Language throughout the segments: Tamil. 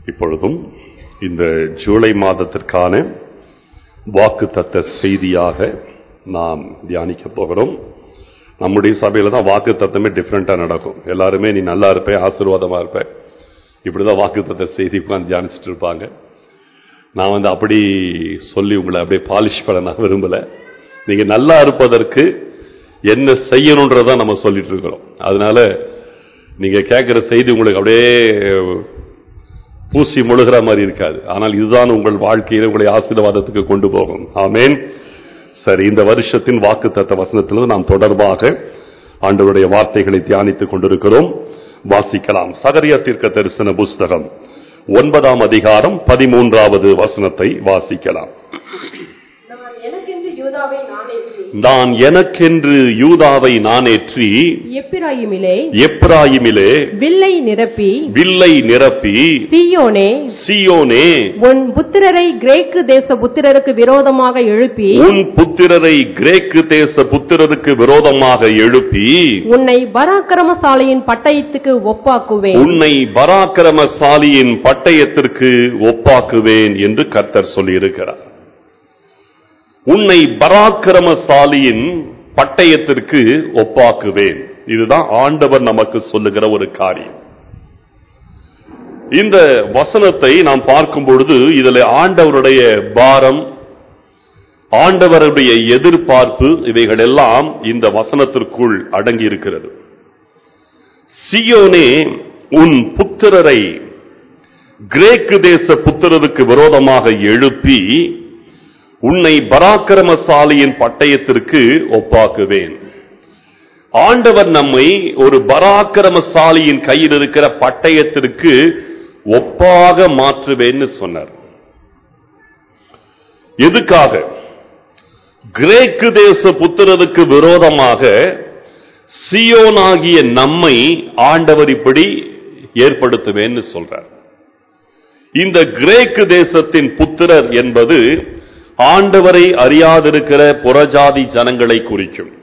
இப்பொழுதும் இந்த ஜூலை மாதத்திற்கான வாக்குத்தத்த செய்தியாக நாம் தியானிக்க போகிறோம் நம்முடைய சபையில தான் வாக்கு தத்தமே டிஃப்ரெண்டா நடக்கும் எல்லாருமே நீ நல்லா இருப்ப ஆசீர்வாதமா இருப்ப இப்படிதான் வாக்கு செய்தி உட்கார்ந்து தியானிச்சுட்டு இருப்பாங்க நான் வந்து அப்படி சொல்லி உங்களை அப்படியே பாலிஷ் பண்ண நான் விரும்பல நீங்க நல்லா இருப்பதற்கு என்ன செய்யணுன்றதான் நம்ம சொல்லிட்டு இருக்கிறோம் அதனால நீங்க கேட்கிற செய்தி உங்களுக்கு அப்படியே பூசி முழுகிற மாதிரி இருக்காது ஆனால் இதுதான் உங்கள் வாழ்க்கையில உங்களை ஆசீர்வாதத்துக்கு கொண்டு போகும் ஆமேன் சரி இந்த வருஷத்தின் வாக்கு தத்த வசனத்திலிருந்து நாம் தொடர்பாக ஆண்டவருடைய வார்த்தைகளை தியானித்துக் கொண்டிருக்கிறோம் வாசிக்கலாம் சகரியா தீர்க்க தரிசன புஸ்தகம் ஒன்பதாம் அதிகாரம் பதிமூன்றாவது வசனத்தை வாசிக்கலாம் நான் எனக்கென்று யூதாவை நானேற்றி நான் எனக்கென்று யூதாவை நானேற்றி எப்பிராயிமிலே எப்ராயிமிலே வில்லை நிரப்பி வில்லை நிரப்பி சீயோனே சியோனே உன் புத்திரரை கிரேக்கு தேச புத்திரருக்கு விரோதமாக எழுப்பி உன் புத்திரரை கிரேக்கு தேச புத்திரருக்கு விரோதமாக எழுப்பி உன்னை பராக்கிரமசாலியின் பட்டயத்துக்கு ஒப்பாக்குவேன் உன்னை பராக்கிரமசாலியின் பட்டயத்திற்கு ஒப்பாக்குவேன் என்று கர்த்தர் சொல்லியிருக்கிறார் உன்னை பராக்கிரமசாலியின் பட்டயத்திற்கு ஒப்பாக்குவேன் இதுதான் ஆண்டவர் நமக்கு சொல்லுகிற ஒரு காரியம் இந்த வசனத்தை நாம் பார்க்கும் பொழுது இதில் ஆண்டவருடைய பாரம் ஆண்டவருடைய எதிர்பார்ப்பு இவைகள் எல்லாம் இந்த வசனத்திற்குள் அடங்கி இருக்கிறது சியோனே உன் புத்திரரை கிரேக்கு தேச புத்திரருக்கு விரோதமாக எழுப்பி உன்னை பராக்கிரமசாலியின் பட்டயத்திற்கு ஒப்பாக்குவேன் ஆண்டவர் நம்மை ஒரு பராக்கிரமசாலியின் கையில் இருக்கிற பட்டயத்திற்கு ஒப்பாக மாற்றுவேன்னு சொன்னார் எதுக்காக கிரேக்கு தேச புத்திரருக்கு விரோதமாக சியோனாகிய நம்மை ஆண்டவர் இப்படி ஏற்படுத்துவேன்னு சொல்றார் இந்த கிரேக்கு தேசத்தின் புத்திரர் என்பது ஆண்டவரை அறியாதிருக்கிற புறஜாதி ஜனங்களை குறிக்கும்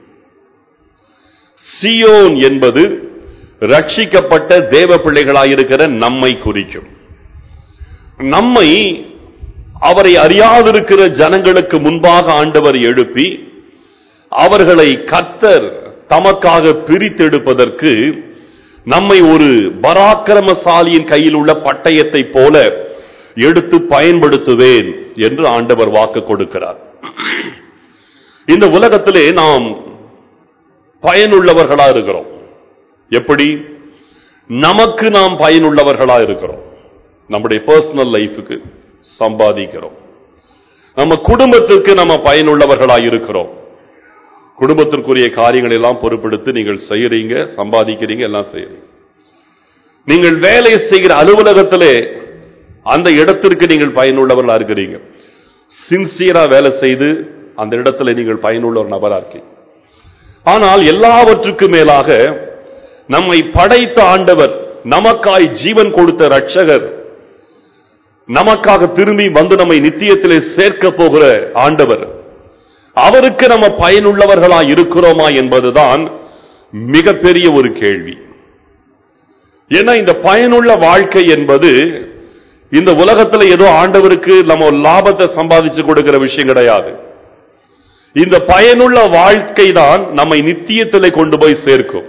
சியோன் என்பது ரட்சிக்கப்பட்ட தேவ பிள்ளைகளாயிருக்கிற நம்மை குறிக்கும் நம்மை அவரை அறியாதிருக்கிற ஜனங்களுக்கு முன்பாக ஆண்டவர் எழுப்பி அவர்களை கத்தர் தமக்காக பிரித்தெடுப்பதற்கு நம்மை ஒரு பராக்கிரமசாலியின் கையில் உள்ள பட்டயத்தை போல எடுத்து பயன்படுத்துவேன் என்று ஆண்டவர் வாக்கு கொடுக்கிறார் இந்த உலகத்திலே நாம் பயனுள்ளவர்களா இருக்கிறோம் எப்படி நமக்கு நாம் பயனுள்ளவர்களா இருக்கிறோம் நம்முடைய பர்சனல் லைஃபுக்கு சம்பாதிக்கிறோம் நம்ம குடும்பத்துக்கு நம்ம பயனுள்ளவர்களா இருக்கிறோம் குடும்பத்திற்குரிய காரியங்கள் எல்லாம் பொறுப்பெடுத்து நீங்கள் செய்யறீங்க சம்பாதிக்கிறீங்க எல்லாம் செய்யறீங்க நீங்கள் வேலை செய்கிற அலுவலகத்திலே அந்த இடத்திற்கு நீங்கள் பயனுள்ளவர்களா இருக்கிறீங்க சின்சியரா வேலை செய்து அந்த இடத்துல நீங்கள் பயனுள்ள ஒரு நபரா இருக்கீங்க ஆனால் எல்லாவற்றுக்கும் மேலாக நம்மை படைத்த ஆண்டவர் நமக்காய் ஜீவன் கொடுத்த ரட்சகர் நமக்காக திரும்பி வந்து நம்மை நித்தியத்திலே சேர்க்க போகிற ஆண்டவர் அவருக்கு நம்ம பயனுள்ளவர்களா இருக்கிறோமா என்பதுதான் மிகப்பெரிய ஒரு கேள்வி ஏன்னா இந்த பயனுள்ள வாழ்க்கை என்பது இந்த உலகத்துல ஏதோ ஆண்டவருக்கு நம்ம லாபத்தை சம்பாதிச்சு கொடுக்கிற விஷயம் கிடையாது இந்த பயனுள்ள வாழ்க்கை தான் நம்மை நித்தியத்திலே கொண்டு போய் சேர்க்கும்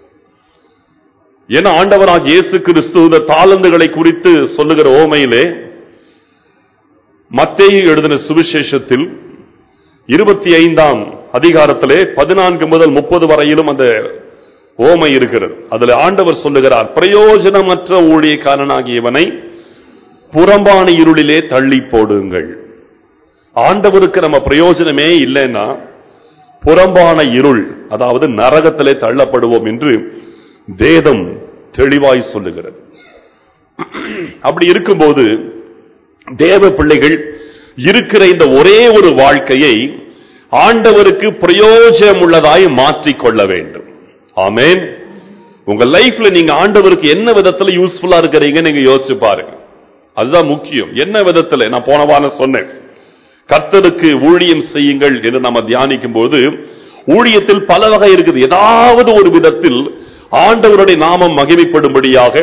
ஏன்னா ஆண்டவராக இயேசு கிறிஸ்து இந்த தாளந்துகளை குறித்து சொல்லுகிற ஓமையிலே மத்தேயு எழுதின சுவிசேஷத்தில் இருபத்தி ஐந்தாம் அதிகாரத்திலே பதினான்கு முதல் முப்பது வரையிலும் அந்த ஓமை இருக்கிறது அதுல ஆண்டவர் சொல்லுகிறார் பிரயோஜனமற்ற ஊழியக்காரனாகியவனை புறம்பான இருளிலே தள்ளி போடுங்கள் ஆண்டவருக்கு நம்ம பிரயோஜனமே இல்லைன்னா புறம்பான இருள் அதாவது நரகத்திலே தள்ளப்படுவோம் என்று வேதம் தெளிவாய் சொல்லுகிறது அப்படி இருக்கும்போது தேவ பிள்ளைகள் இருக்கிற இந்த ஒரே ஒரு வாழ்க்கையை ஆண்டவருக்கு பிரயோஜனம் உள்ளதாய் மாற்றிக்கொள்ள வேண்டும் ஆமேன் உங்க லைஃப்ல நீங்க ஆண்டவருக்கு என்ன விதத்துல யூஸ்ஃபுல்லா இருக்கிறீங்க நீங்க யோசிச்சு பாருங்க அதுதான் முக்கியம் என்ன விதத்துல நான் போன வாரம் சொன்னேன் கர்த்தருக்கு ஊழியம் செய்யுங்கள் என்று நம்ம தியானிக்கும் போது ஊழியத்தில் பல வகை இருக்குது ஏதாவது ஒரு விதத்தில் ஆண்டவருடைய நாமம் மகிமைப்படும்படியாக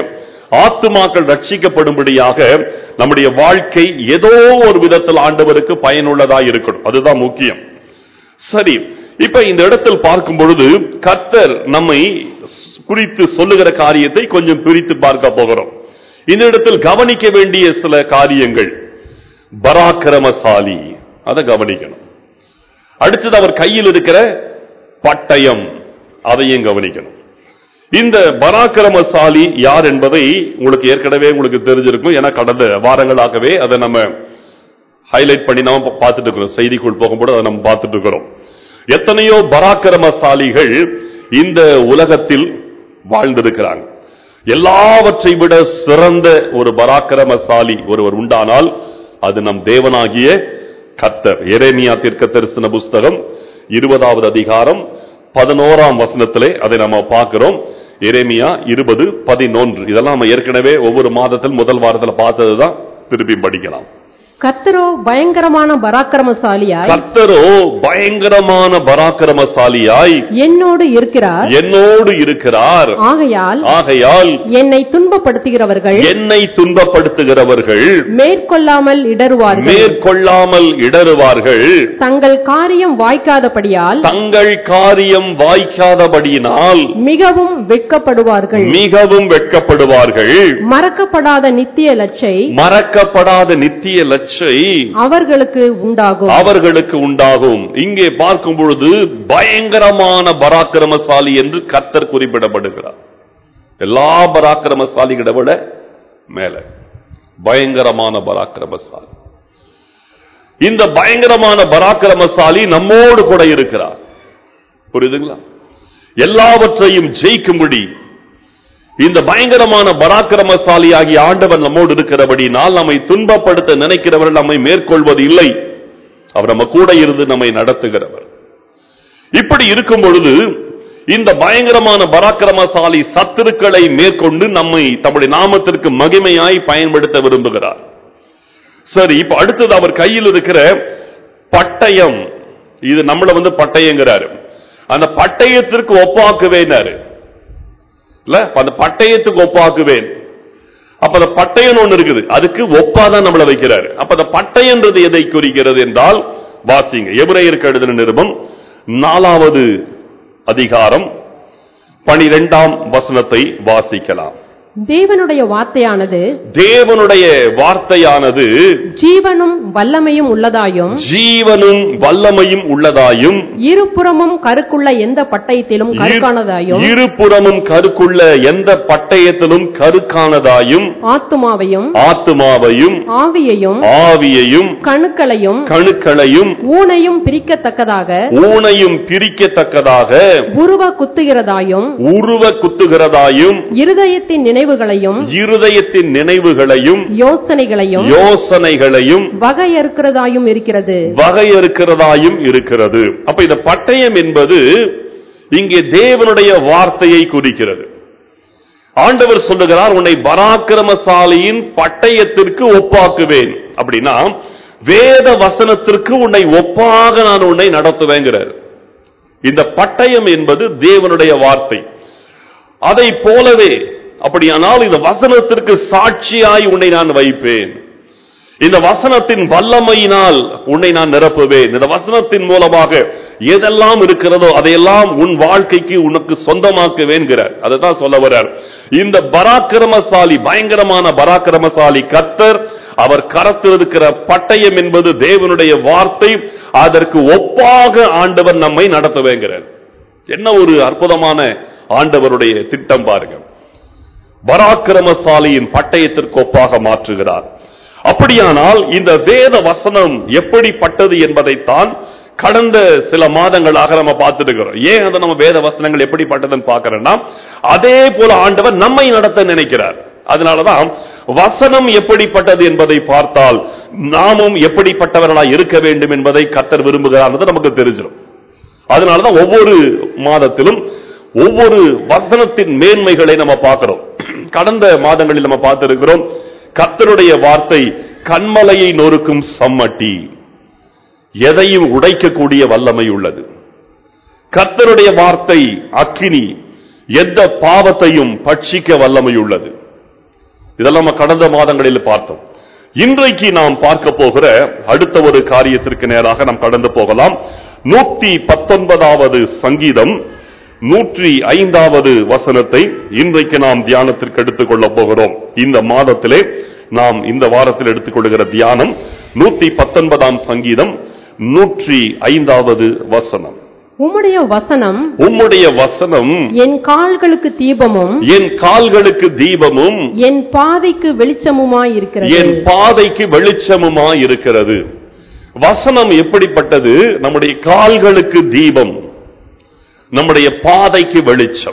ஆத்துமாக்கள் ரட்சிக்கப்படும்படியாக நம்முடைய வாழ்க்கை ஏதோ ஒரு விதத்தில் ஆண்டவருக்கு பயனுள்ளதா இருக்கணும் அதுதான் முக்கியம் சரி இப்ப இந்த இடத்தில் பார்க்கும் பொழுது கர்த்தர் நம்மை குறித்து சொல்லுகிற காரியத்தை கொஞ்சம் பிரித்து பார்க்க போகிறோம் இந்த இடத்தில் கவனிக்க வேண்டிய சில காரியங்கள் பராக்கிரமசாலி அதை கவனிக்கணும் அடுத்தது அவர் கையில் இருக்கிற பட்டயம் அதையும் கவனிக்கணும் இந்த பராக்கிரமசாலி யார் என்பதை உங்களுக்கு ஏற்கனவே உங்களுக்கு தெரிஞ்சிருக்கும் ஏன்னா கடந்த வாரங்களாகவே அதை நம்ம ஹைலைட் பண்ணி நாம பார்த்துட்டு இருக்கிறோம் செய்திக்குள் போகும்போது அதை நம்ம பார்த்துட்டு இருக்கிறோம் எத்தனையோ பராக்கிரமசாலிகள் இந்த உலகத்தில் வாழ்ந்திருக்கிறாங்க எல்லாவற்றை விட சிறந்த ஒரு பராக்கிரமசாலி ஒருவர் உண்டானால் அது நம் தேவனாகிய கர்த்தர் எரேமியா தீர்க்க தரிசன புஸ்தகம் இருபதாவது அதிகாரம் பதினோராம் வசனத்திலே அதை நம்ம பார்க்கிறோம் எரேமியா இருபது பதினொன்று இதெல்லாம் நம்ம ஏற்கனவே ஒவ்வொரு மாதத்தில் முதல் வாரத்தில் பார்த்ததுதான் திருப்பி படிக்கலாம் கர்த்தரோ பயங்கரமான பராக்கிரமசாலியாய் கர்த்தரோ பயங்கரமான பராக்கிரமசாலியாய் என்னோடு இருக்கிறார் என்னோடு இருக்கிறார் ஆகையால் ஆகையால் என்னை துன்பப்படுத்துகிறவர்கள் என்னை துன்பப்படுத்துகிறவர்கள் மேற்கொள்ளாமல் இடறுவார்கள் மேற்கொள்ளாமல் இடறுவார்கள் தங்கள் காரியம் வாய்க்காதபடியால் தங்கள் காரியம் வாய்க்காதபடியினால் மிகவும் வெட்கப்படுவார்கள் மிகவும் வெட்கப்படுவார்கள் மறக்கப்படாத நித்திய லட்சை மறக்கப்படாத நித்திய லட்சை அவர்களுக்கு உண்டாகும் அவர்களுக்கு உண்டாகும் இங்கே பார்க்கும் பொழுது பயங்கரமான பராக்கிரமசாலி என்று கர்த்தர் குறிப்பிடப்படுகிறார் எல்லா பராக்கிரமசாலிகளை விட மேல பயங்கரமான பராக்கிரமசாலி இந்த பயங்கரமான பராக்கிரமசாலி நம்மோடு கூட இருக்கிறார் புரியுதுங்களா எல்லாவற்றையும் ஜெயிக்கும்படி இந்த பயங்கரமான பராக்கிரமசாலி ஆகிய ஆண்டவர் நம்மோடு இருக்கிறபடினால் நம்மை துன்பப்படுத்த நினைக்கிறவர்கள் நம்மை மேற்கொள்வது இல்லை அவர் நம்ம கூட இருந்து நம்மை நடத்துகிறவர் இப்படி இருக்கும் பொழுது இந்த பயங்கரமான பராக்கிரமசாலி சத்துருக்களை மேற்கொண்டு நம்மை தம்முடைய நாமத்திற்கு மகிமையாய் பயன்படுத்த விரும்புகிறார் சரி இப்ப அடுத்தது அவர் கையில் இருக்கிற பட்டயம் இது நம்மள வந்து பட்டயங்கிறாரு அந்த பட்டயத்திற்கு ஒப்பாக்குவேனாரு இல்ல அப்ப அந்த பட்டயத்துக்கு ஒப்பாக்குவேன் அப்ப அந்த பட்டயம் ஒண்ணு இருக்குது அதுக்கு ஒப்பாதான் நம்மள வைக்கிறாரு அப்ப அந்த பட்டயன்றது எதை குறிக்கிறது என்றால் வாசிங்க எபிரேயருக்கு எழுதின நிருபம் நாலாவது அதிகாரம் பனிரெண்டாம் வசனத்தை வாசிக்கலாம் தேவனுடைய வார்த்தையானது தேவனுடைய வார்த்தையானது ஜீவனும் வல்லமையும் உள்ளதாயும் ஜீவனும் வல்லமையும் உள்ளதாயும் இருபுறமும் கருக்குள்ள எந்த பட்டயத்திலும் கருக்கானதாயும் இருபுறமும் கருக்குள்ள எந்த பட்டயத்திலும் கருக்கானதாயும் ஆத்துமாவையும் ஆத்துமாவையும் ஆவியையும் ஆவியையும் கணுக்களையும் கணுக்களையும் ஊனையும் பிரிக்கத்தக்கதாக ஊனையும் பிரிக்கத்தக்கதாக உருவ குத்துகிறதாயும் உருவ குத்துகிறதாயும் இருதயத்தின் நினைவுகளையும் இருதயத்தின் நினைவுகளையும் யோசனைகளையும் யோசனைகளையும் வகையறுக்கிறதாயும் இருக்கிறது வகையறுக்கிறதாயும் இருக்கிறது அப்ப இந்த பட்டயம் என்பது இங்கே தேவனுடைய வார்த்தையை குறிக்கிறது ஆண்டவர் சொல்லுகிறார் உன்னை பராக்கிரமசாலியின் பட்டயத்திற்கு ஒப்பாக்குவேன் அப்படின்னா வேத வசனத்திற்கு உன்னை ஒப்பாக நான் உன்னை நடத்துவேங்கிறார் இந்த பட்டயம் என்பது தேவனுடைய வார்த்தை அதை போலவே அப்படியானால் இந்த வசனத்திற்கு சாட்சியாய் உன்னை நான் வைப்பேன் இந்த வசனத்தின் வல்லமையினால் உன்னை நான் நிரப்புவேன் இந்த வசனத்தின் மூலமாக எதெல்லாம் இருக்கிறதோ அதையெல்லாம் உன் வாழ்க்கைக்கு உனக்கு சொந்தமாக்குவேன்கிறார் அதை தான் சொல்ல வர்றார் இந்த பராக்கிரமசாலி பயங்கரமான பராக்கிரமசாலி கர்த்தர் அவர் கரத்தில் இருக்கிற பட்டயம் என்பது தேவனுடைய வார்த்தை அதற்கு ஒப்பாக ஆண்டவர் நம்மை நடத்துவேங்கிறார் என்ன ஒரு அற்புதமான ஆண்டவருடைய திட்டம் பாருங்க பராக்கிரமசாலியின் பட்டயத்திற்கு ஒப்பாக மாற்றுகிறார் அப்படியானால் இந்த வேத வசனம் எப்படிப்பட்டது என்பதைத்தான் கடந்த சில மாதங்களாக நம்ம பார்த்துட்டு இருக்கிறோம் ஏன் அதை நம்ம வேத வசனங்கள் எப்படிப்பட்டதுன்னு பார்க்கிறோம்னா அதே போல ஆண்டவர் நம்மை நடத்த நினைக்கிறார் அதனாலதான் வசனம் எப்படிப்பட்டது என்பதை பார்த்தால் நாமும் எப்படிப்பட்டவர்களாய் இருக்க வேண்டும் என்பதை கத்தர் விரும்புகிறார் நமக்கு தெரிஞ்சிடும் அதனாலதான் ஒவ்வொரு மாதத்திலும் ஒவ்வொரு வசனத்தின் மேன்மைகளை நம்ம பார்க்கிறோம் கடந்த மாதங்களில் நம்ம பார்த்திருக்கிறோம் கர்த்தருடைய வார்த்தை கண்மலையை நொறுக்கும் சம்மட்டி எதையும் உடைக்கக்கூடிய வல்லமை உள்ளது கர்த்தருடைய வார்த்தை அக்கினி எந்த பாவத்தையும் பட்சிக்க வல்லமை உள்ளது இதெல்லாம் நம்ம கடந்த மாதங்களில் பார்த்தோம் இன்றைக்கு நாம் பார்க்க போகிற அடுத்த ஒரு காரியத்திற்கு நேராக நாம் கடந்து போகலாம் நூத்தி பத்தொன்பதாவது சங்கீதம் நூற்றி ஐந்தாவது வசனத்தை இன்றைக்கு நாம் தியானத்திற்கு எடுத்துக் கொள்ளப் போகிறோம் இந்த மாதத்திலே நாம் இந்த வாரத்தில் எடுத்துக்கொள்கிற தியானம் நூத்தி பத்தொன்பதாம் சங்கீதம் நூற்றி ஐந்தாவது வசனம் உம்முடைய வசனம் உம்முடைய வசனம் என் கால்களுக்கு தீபமும் என் கால்களுக்கு தீபமும் என் பாதைக்கு வெளிச்சமுமாயிருக்கிறது என் பாதைக்கு வெளிச்சமுமாய் இருக்கிறது வசனம் எப்படிப்பட்டது நம்முடைய கால்களுக்கு தீபம் நம்முடைய பாதைக்கு வெளிச்சம்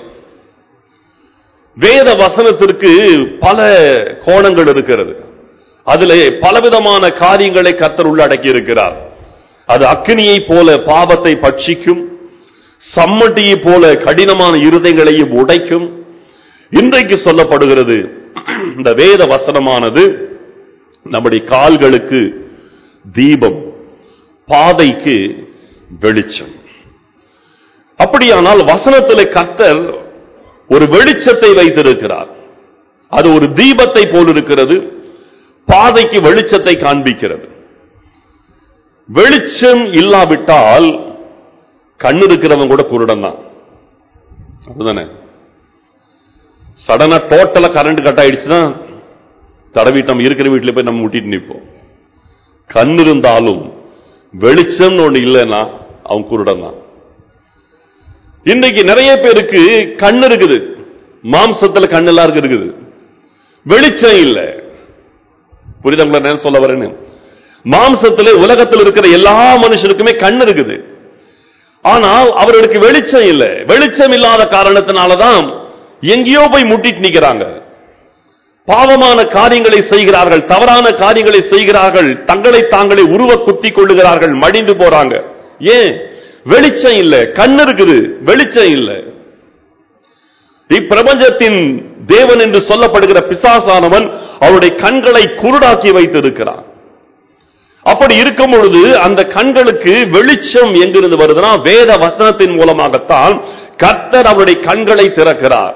வேத வசனத்திற்கு பல கோணங்கள் இருக்கிறது அதிலே பலவிதமான காரியங்களை கர்த்தர் உள்ளடக்கி இருக்கிறார் அது அக்கினியை போல பாவத்தை பட்சிக்கும் சம்மட்டியை போல கடினமான இருதயங்களையும் உடைக்கும் இன்றைக்கு சொல்லப்படுகிறது இந்த வேத வசனமானது நம்முடைய கால்களுக்கு தீபம் பாதைக்கு வெளிச்சம் அப்படியானால் வசனத்திலே கர்த்தர் ஒரு வெளிச்சத்தை வைத்திருக்கிறார் அது ஒரு தீபத்தை போல் இருக்கிறது பாதைக்கு வெளிச்சத்தை காண்பிக்கிறது வெளிச்சம் இல்லாவிட்டால் கண்ணு இருக்கிறவன் கூட குருடன் தான் அப்படிதானே சடனா டோட்டலா கரண்ட் கட் ஆயிடுச்சுன்னா தடவிட்டு நம்ம இருக்கிற வீட்டுல போய் நம்ம முட்டிட்டு நிற்போம் கண் இருந்தாலும் வெளிச்சம்னு ஒண்ணு இல்லைன்னா அவன் குருடன் தான் இன்னைக்கு நிறைய பேருக்கு கண் இருக்குது மாம்சத்துல கண் எல்லாருக்கும் இருக்குது வெளிச்சம் இல்ல புரியுதுங்களா நான் சொல்ல வரேன்னு மாம்சத்திலே உலகத்தில் இருக்கிற எல்லா மனுஷருக்குமே கண் இருக்குது ஆனால் அவர்களுக்கு வெளிச்சம் இல்லை வெளிச்சம் இல்லாத காரணத்தினாலதான் எங்கேயோ போய் முட்டிட்டு நிக்கிறாங்க பாவமான காரியங்களை செய்கிறார்கள் தவறான காரியங்களை செய்கிறார்கள் தங்களை தாங்களே உருவ குத்தி கொள்ளுகிறார்கள் மடிந்து போறாங்க ஏன் வெளிச்சம் இல்ல கண் இருக்குது வெளிச்சம் இல்ல இப்பிரபஞ்சத்தின் தேவன் என்று சொல்லப்படுகிற பிசாசானவன் அவருடைய கண்களை குருடாக்கி வைத்திருக்கிறான் அப்படி இருக்கும் பொழுது அந்த கண்களுக்கு வெளிச்சம் எங்கிருந்து வருதுன்னா வேத வசனத்தின் மூலமாகத்தான் கர்த்தர் அவருடைய கண்களை திறக்கிறார்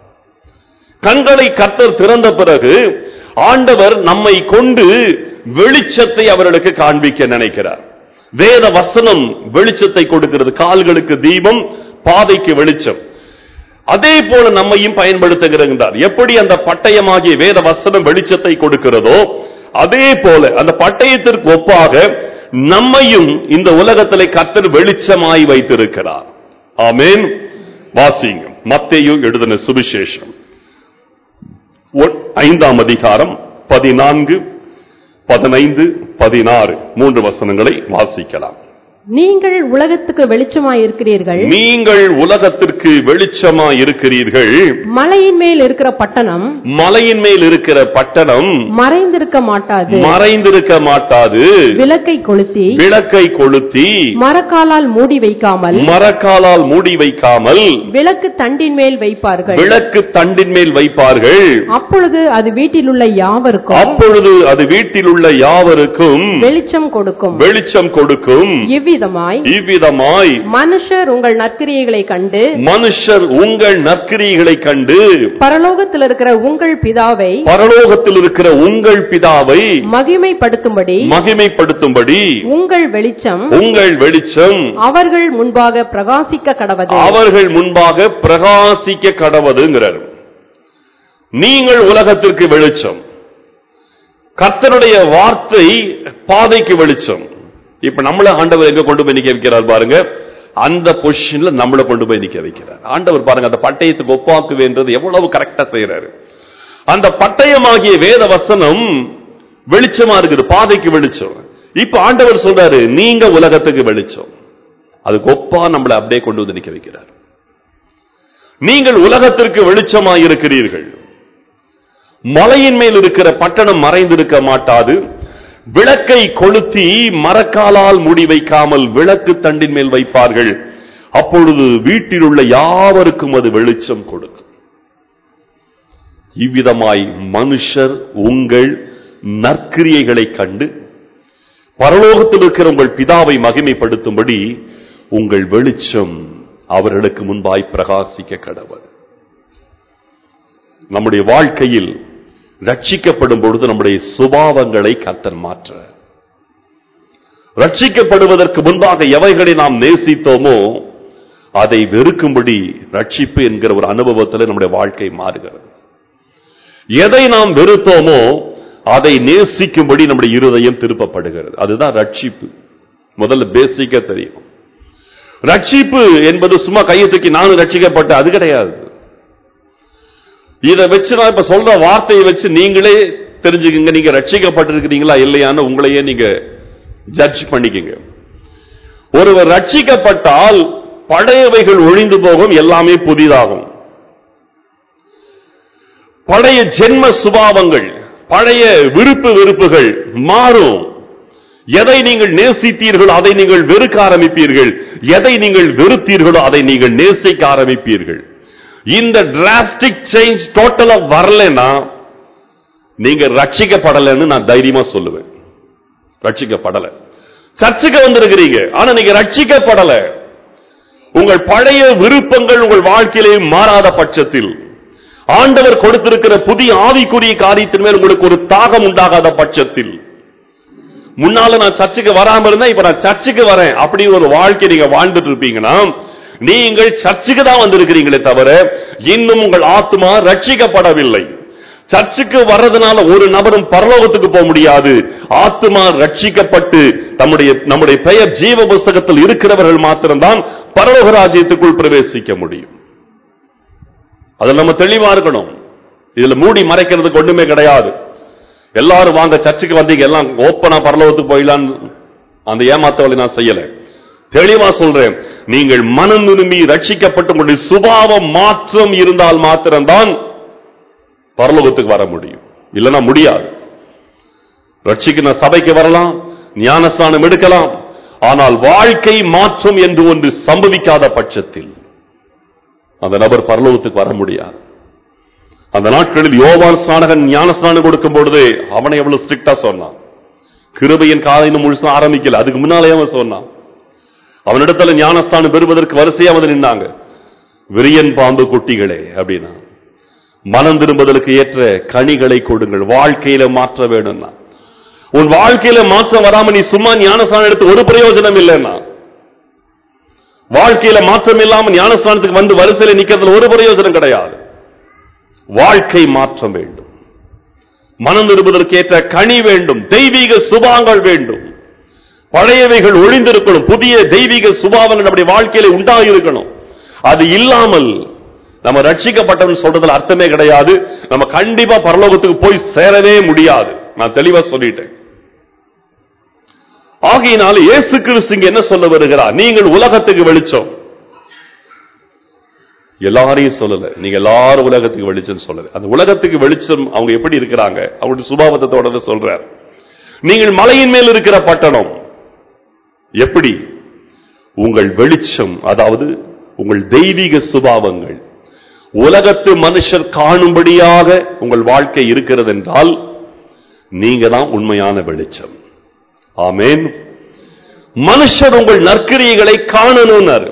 கண்களை கர்த்தர் திறந்த பிறகு ஆண்டவர் நம்மை கொண்டு வெளிச்சத்தை அவர்களுக்கு காண்பிக்க நினைக்கிறார் வேத வசனம் வெளிச்சத்தை கொடுக்கிறது கால்களுக்கு தீபம் பாதைக்கு வெளிச்சம் அதே போல நம்மையும் பயன்படுத்துகிறார் எப்படி அந்த பட்டயமாகிய வேத வசனம் வெளிச்சத்தை கொடுக்கிறதோ அதே போல அந்த பட்டயத்திற்கு ஒப்பாக நம்மையும் இந்த உலகத்திலே கர்த்தர் வெளிச்சமாய் வைத்திருக்கிறார் ஆமேன் வாசிங்க மத்தேயு எழுதின சுவிசேஷம் ஒ- ஐந்தாம் அதிகாரம் பதினான்கு பதினைந்து பதினாறு மூன்று வசனங்களை வாசிக்கலாம் நீங்கள் உலகத்துக்கு வெளிச்சமாயிருக்கிறீர்கள் நீங்கள் உலகத்திற்கு வெளிச்சமா இருக்கிறீர்கள் மலையின் மேல் இருக்கிற பட்டணம் மலையின் மேல் இருக்கிற பட்டணம் மறைந்திருக்க மாட்டாது மறைந்திருக்க மாட்டாது விளக்கை கொளுத்தி விளக்கை கொளுத்தி மரக்காலால் மூடி வைக்காமல் மரக்காலால் மூடி வைக்காமல் விளக்கு தண்டின் மேல் வைப்பார்கள் விளக்கு தண்டின் மேல் வைப்பார்கள் அப்பொழுது அது வீட்டில் உள்ள யாவருக்கும் அப்பொழுது அது வீட்டில் உள்ள யாவருக்கும் வெளிச்சம் கொடுக்கும் வெளிச்சம் கொடுக்கும் இவ்விதமாய் இவ்விதமாய் மனுஷர் உங்கள் நற்கிரியைகளை கண்டு மனுஷர் உங்கள் நற்கிரியைகளை கண்டு பரலோகத்தில் இருக்கிற உங்கள் பிதாவை பரலோகத்தில் இருக்கிற உங்கள் பிதாவை மகிமைப்படுத்தும்படி மகிமைப்படுத்தும்படி உங்கள் வெளிச்சம் உங்கள் வெளிச்சம் அவர்கள் முன்பாக பிரகாசிக்க கடவது அவர்கள் முன்பாக பிரகாசிக்க கடவதுங்கிறார் நீங்கள் உலகத்திற்கு வெளிச்சம் கர்த்தருடைய வார்த்தை பாதைக்கு வெளிச்சம் இப்ப நம்மள ஆண்டவர் எங்க கொண்டு போய் நிக்க வைக்கிறார் பாருங்க அந்த பொசிஷன்ல நம்மள கொண்டு போய் நிக்க வைக்கிறார் ஆண்டவர் பாருங்க அந்த பட்டயத்துக்கு ஒப்பாக்குவேன்றது எவ்வளவு கரெக்டா செய்யறாரு அந்த பட்டயமாகிய வேத வசனம் வெளிச்சமா இருக்குது பாதைக்கு வெளிச்சம் இப்ப ஆண்டவர் சொல்றாரு நீங்க உலகத்துக்கு வெளிச்சம் அதுக்கு ஒப்பா நம்மளை அப்படியே கொண்டு வந்து நிக்க வைக்கிறார் நீங்கள் உலகத்திற்கு வெளிச்சமாய் இருக்கிறீர்கள் மலையின் மேல் இருக்கிற பட்டணம் மறைந்திருக்க மாட்டாது விளக்கை கொளுத்தி மரக்காலால் மூடி வைக்காமல் விளக்கு தண்டின் மேல் வைப்பார்கள் அப்பொழுது வீட்டில் உள்ள யாவருக்கும் அது வெளிச்சம் கொடுக்கும் இவ்விதமாய் மனுஷர் உங்கள் நற்கிரியைகளைக் கண்டு பரலோகத்தில் இருக்கிற உங்கள் பிதாவை மகிமைப்படுத்தும்படி உங்கள் வெளிச்சம் அவர்களுக்கு முன்பாய் பிரகாசிக்க கடவுள் நம்முடைய வாழ்க்கையில் ரட்சிக்கப்படும் பொழுது நம்முடைய சுபாவங்களை கர்த்தர் மாற்ற ரட்சிக்கப்படுவதற்கு முன்பாக எவைகளை நாம் நேசித்தோமோ அதை வெறுக்கும்படி ரட்சிப்பு என்கிற ஒரு அனுபவத்தில் நம்முடைய வாழ்க்கை மாறுகிறது எதை நாம் வெறுத்தோமோ அதை நேசிக்கும்படி நம்முடைய இருதயம் திருப்பப்படுகிறது அதுதான் ரட்சிப்பு முதல்ல பேசிக்கா தெரியும் ரட்சிப்பு என்பது சும்மா கையை தூக்கி நானும் ரட்சிக்கப்பட்ட அது கிடையாது இதை வச்சு நான் இப்ப சொல்ற வார்த்தையை வச்சு நீங்களே தெரிஞ்சுக்கங்க நீங்க ரட்சிக்கப்பட்டிருக்கிறீங்களா இல்லையான்னு உங்களையே நீங்க ஜட்ஜ் பண்ணிக்கங்க ஒருவர் ரட்சிக்கப்பட்டால் பழையவைகள் ஒழிந்து போகும் எல்லாமே புதிதாகும் பழைய ஜென்ம சுபாவங்கள் பழைய விருப்பு வெறுப்புகள் மாறும் எதை நீங்கள் நேசித்தீர்களோ அதை நீங்கள் வெறுக்க ஆரம்பிப்பீர்கள் எதை நீங்கள் வெறுத்தீர்களோ அதை நீங்கள் நேசிக்க ஆரம்பிப்பீர்கள் இந்த டிராஸ்டிக் சேஞ்ச் டோட்டலா வரலன்னா நீங்க ரட்சிக்கப்படலைன்னு நான் தைரியமா சொல்லுவேன் ரட்சிக்கப்படல சர்ச்சுக்கு வந்திருக்கிறீங்க ஆனா நீங்க ரட்சிக்கப்படல உங்கள் பழைய விருப்பங்கள் உங்கள் வாழ்க்கையிலே மாறாத பட்சத்தில் ஆண்டவர் கொடுத்திருக்கிற புதிய ஆவிக்குரிய காரியத்தின் மேல் உங்களுக்கு ஒரு தாகம் உண்டாகாத பட்சத்தில் முன்னால நான் சர்ச்சுக்கு வராம இருந்தா இப்ப நான் சர்ச்சுக்கு வரேன் அப்படி ஒரு வாழ்க்கை நீங்க வாழ்ந்துட்டு இருப்பீங்கன்னா நீங்கள் சர்ச்சுக்கு தான் வந்திருக்கிறீங்களே தவிர இன்னும் உங்கள் ஆத்மா ரட்சிக்கப்படவில்லை சர்ச்சுக்கு வர்றதுனால ஒரு நபரும் பரலோகத்துக்கு போக முடியாது ஆத்மா ரட்சிக்கப்பட்டு நம்முடைய நம்முடைய பெயர் ஜீவ புஸ்தகத்தில் இருக்கிறவர்கள் மாத்திரம்தான் பரலோக ராஜ்யத்துக்குள் பிரவேசிக்க முடியும் அதுல நம்ம தெளிவா இருக்கணும் இதுல மூடி மறைக்கிறதுக்கு ஒண்ணுமே கிடையாது எல்லாரும் வாங்க சர்ச்சுக்கு வந்தீங்க எல்லாம் ஓப்பனா பரலோகத்துக்கு போயிடலான்னு அந்த ஏமாத்தவளை நான் செய்யல தெளிவா சொல்றேன் நீங்கள் மனம் விரும்பி ரட்சிக்கப்பட்டு உங்களுடைய சுபாவம் மாற்றம் இருந்தால் மாத்திரம்தான் பரலோகத்துக்கு வர முடியும் இல்லைன்னா முடியாது ரட்சிக்கிற சபைக்கு வரலாம் ஞானஸ்தானம் எடுக்கலாம் ஆனால் வாழ்க்கை மாற்றம் என்று ஒன்று சம்பவிக்காத பட்சத்தில் அந்த நபர் பரலோகத்துக்கு வர முடியாது அந்த நாட்களில் யோவான் ஸ்நானகன் ஞானஸ்நானம் கொடுக்கும் பொழுது அவனை எவ்வளவு ஸ்ட்ரிக்டா சொன்னான் கிருபையின் காலைன்னு முழுசா ஆரம்பிக்கல அதுக்கு முன்னாலே அவன் சொன்னான் அவனிடத்துல ஞானஸ்தானம் பெறுவதற்கு வரிசையா வந்து நின்னாங்க விரியன் பாம்பு குட்டிகளே அப்படின்னா மனம் திரும்புதலுக்கு ஏற்ற கனிகளை கொடுங்கள் வாழ்க்கையில மாற்ற வேணும்னா உன் வாழ்க்கையில மாற்றம் வராம நீ சும்மா ஞானஸ்தானம் எடுத்து ஒரு பிரயோஜனம் இல்லைன்னா வாழ்க்கையில மாற்றம் இல்லாம ஞானஸ்தானத்துக்கு வந்து வரிசையில நிக்கிறதுல ஒரு பிரயோஜனம் கிடையாது வாழ்க்கை மாற்றம் வேண்டும் மனம் நிருபதற்கேற்ற கனி வேண்டும் தெய்வீக சுபாங்கள் வேண்டும் பழையவைகள் ஒழிந்திருக்கணும் புதிய தெய்வீக சுபாவங்கள் நம்முடைய வாழ்க்கையில உண்டாகி இருக்கணும் அது இல்லாமல் நம்ம ரட்சிக்கப்பட்டவன் சொல்றதுல அர்த்தமே கிடையாது நம்ம கண்டிப்பா பரலோகத்துக்கு போய் சேரவே முடியாது நான் தெளிவா சொல்லிட்டேன் ஆகையினால இயேசு கிறிஸ்து இங்க என்ன சொல்ல வருகிறார் நீங்கள் உலகத்துக்கு வெளிச்சம் எல்லாரையும் சொல்லல நீங்க எல்லாரும் உலகத்துக்கு வெளிச்சம் சொல்லல அந்த உலகத்துக்கு வெளிச்சம் அவங்க எப்படி இருக்கிறாங்க அவங்களுடைய சுபாவத்தை தொடர்ந்து சொல்றார் நீங்கள் மலையின் மேல் இருக்கிற பட்டணம் எப்படி உங்கள் வெளிச்சம் அதாவது உங்கள் தெய்வீக சுபாவங்கள் உலகத்து மனுஷர் காணும்படியாக உங்கள் வாழ்க்கை இருக்கிறது என்றால் நீங்க தான் உண்மையான வெளிச்சம் ஆமேன் மனுஷர் உங்கள் நற்கிரியைகளை காணணும்னாரு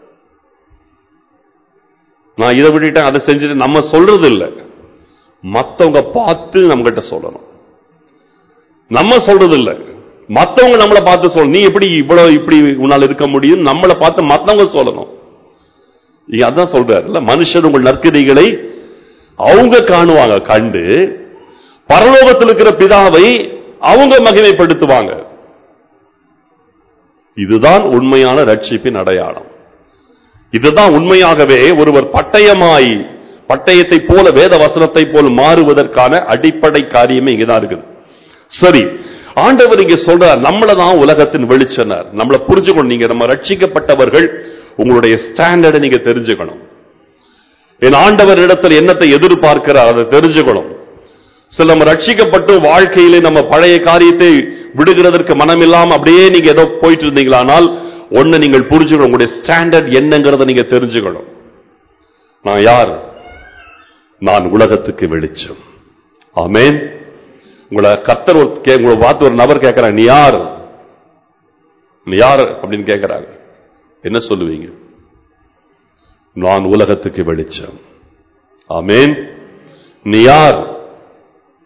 நான் இதை விட்டுட்டேன் அதை செஞ்சுட்டு நம்ம சொல்றது இல்ல மத்தவங்க பார்த்து நம்ம கிட்ட சொல்லணும் நம்ம சொல்றது இல்ல மத்தவங்க நம்மளை பார்த்து சொல்லணும் நீ எப்படி இவ்வளவு இப்படி உன்னால் இருக்க முடியும் நம்மளை பார்த்து மத்தவங்க சொல்லணும் இங்க அதான் சொல்றாருல்ல மனுஷர் உங்கள் நற்கிரிகளை அவங்க காணுவாங்க கண்டு பரலோகத்தில் இருக்கிற பிதாவை அவங்க மகிமைப்படுத்துவாங்க இதுதான் உண்மையான ரட்சிப்பின் அடையாளம் இதுதான் உண்மையாகவே ஒருவர் பட்டயமாய் பட்டயத்தை போல வேத வசனத்தை போல மாறுவதற்கான அடிப்படை காரியமே இங்கதான் இருக்குது சரி ஆண்டவர் இங்க சொல்றார் நம்மள தான் உலகத்தின் வெளிச்சனர் நம்மளை புரிஞ்சுக்கணும் நீங்க நம்ம ரட்சிக்கப்பட்டவர்கள் உங்களுடைய ஸ்டாண்டர்டை நீங்க தெரிஞ்சுக்கணும் என் ஆண்டவர் இடத்துல என்னத்தை எதிர்பார்க்கிறார் அதை தெரிஞ்சுக்கணும் சில நம்ம ரட்சிக்கப்பட்டு வாழ்க்கையிலே நம்ம பழைய காரியத்தை விடுகிறதற்கு மனம் இல்லாம அப்படியே நீங்க ஏதோ போயிட்டு இருந்தீங்களானால் ஒண்ணு நீங்கள் புரிஞ்சுக்கணும் உங்களுடைய ஸ்டாண்டர்ட் என்னங்கிறத நீங்க தெரிஞ்சுக்கணும் நான் யார் நான் உலகத்துக்கு வெளிச்சம் ஆமேன் உங்களை கத்தர் ஒரு கே- உங்களை பார்த்து ஒரு நபர் கேட்கிறாங்க நீ யார் நீ யார் அப்படின்னு கேட்கிறாங்க என்ன சொல்லுவீங்க நான் உலகத்துக்கு வெளிச்சம் ஆமேன் நீ யார்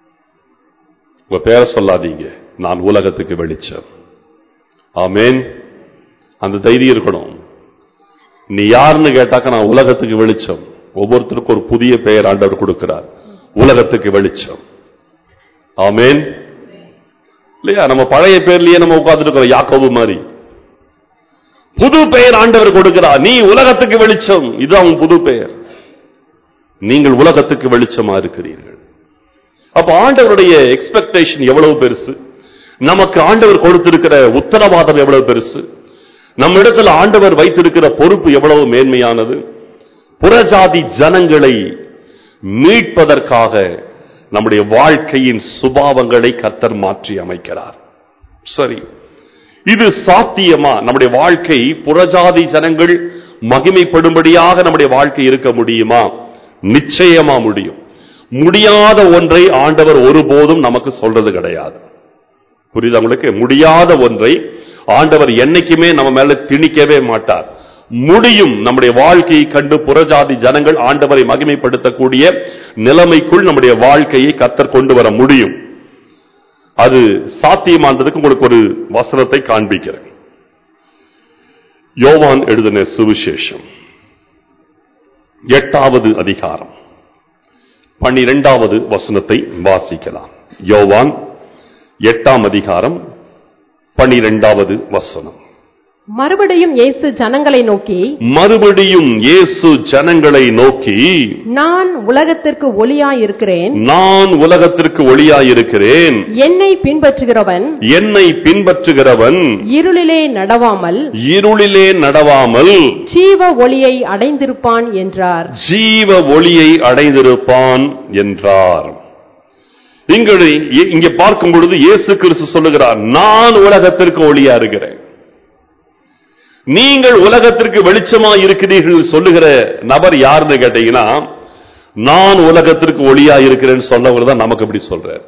உங்க பேரை சொல்லாதீங்க நான் உலகத்துக்கு வெளிச்சம் ஆமென் அந்த தைரியம் இருக்கணும் நீ யாருன்னு கேட்டாக்க நான் உலகத்துக்கு வெளிச்சம் ஒவ்வொருத்தருக்கும் ஒரு புதிய பெயர் ஆண்டவர் கொடுக்கிறார் உலகத்துக்கு வெளிச்சம் ஆமென் இல்லையா நம்ம பழைய பேர்லயே நம்ம உட்கார்ந்துட்டு இருக்கிறோம் யாக்கோபு மாதிரி புது பெயர் ஆண்டவர் கொடுக்கிறார் நீ உலகத்துக்கு வெளிச்சம் இதுதான் உன் புது பெயர் நீங்கள் உலகத்துக்கு வெளிச்சமா இருக்கிறீர்கள் அப்ப ஆண்டவருடைய எக்ஸ்பெக்டேஷன் எவ்வளவு பெருசு நமக்கு ஆண்டவர் கொடுத்திருக்கிற உத்தரவாதம் எவ்வளவு பெருசு நம்ம இடத்துல ஆண்டவர் வைத்திருக்கிற பொறுப்பு எவ்வளவு மேன்மையானது புறஜாதி ஜனங்களை மீட்பதற்காக நம்முடைய வாழ்க்கையின் சுபாவங்களை கத்தர் மாற்றி அமைக்கிறார் சரி இது சாத்தியமா நம்முடைய வாழ்க்கை புறஜாதி ஜனங்கள் மகிமைப்படும்படியாக நம்முடைய வாழ்க்கை இருக்க முடியுமா நிச்சயமா முடியும் முடியாத ஒன்றை ஆண்டவர் ஒருபோதும் நமக்கு சொல்றது கிடையாது புரியுதா உங்களுக்கு முடியாத ஒன்றை ஆண்டவர் என்னைக்குமே நம்ம மேல திணிக்கவே மாட்டார் முடியும் நம்முடைய வாழ்க்கையை கண்டு புறஜாதி ஜனங்கள் ஆண்டவரை மகிமைப்படுத்தக்கூடிய நிலைமைக்குள் நம்முடைய வாழ்க்கையை கத்தர் கொண்டு வர முடியும் அது சாத்தியமானதுக்கு உங்களுக்கு ஒரு வசனத்தை காண்பிக்கிறேன் யோவான் எழுதின சுவிசேஷம் எட்டாவது அதிகாரம் பன்னிரெண்டாவது வசனத்தை வாசிக்கலாம் யோவான் எட்டாம் அதிகாரம் பன்னிரெண்டாவது வசனம் மறுபடியும் இயேசு ஜனங்களை நோக்கி மறுபடியும் இயேசு ஜனங்களை நோக்கி நான் உலகத்திற்கு ஒளியாயிருக்கிறேன் நான் உலகத்திற்கு ஒளியாயிருக்கிறேன் என்னை பின்பற்றுகிறவன் என்னை பின்பற்றுகிறவன் இருளிலே நடவாமல் இருளிலே நடவாமல் ஜீவ ஒளியை அடைந்திருப்பான் என்றார் ஜீவ ஒளியை அடைந்திருப்பான் என்றார் இங்கு இங்கே பார்க்கும் பொழுது இயேசு கிறிஸ்து சொல்லுகிறார் நான் உலகத்திற்கு ஒளியா இருக்கிறேன் நீங்கள் உலகத்திற்கு வெளிச்சமா இருக்கிறீர்கள் சொல்லுகிற நபர் யாருன்னு கேட்டீங்கன்னா நான் உலகத்திற்கு ஒளியா இருக்கிறேன்னு சொன்னவர் தான் நமக்கு இப்படி சொல்றார்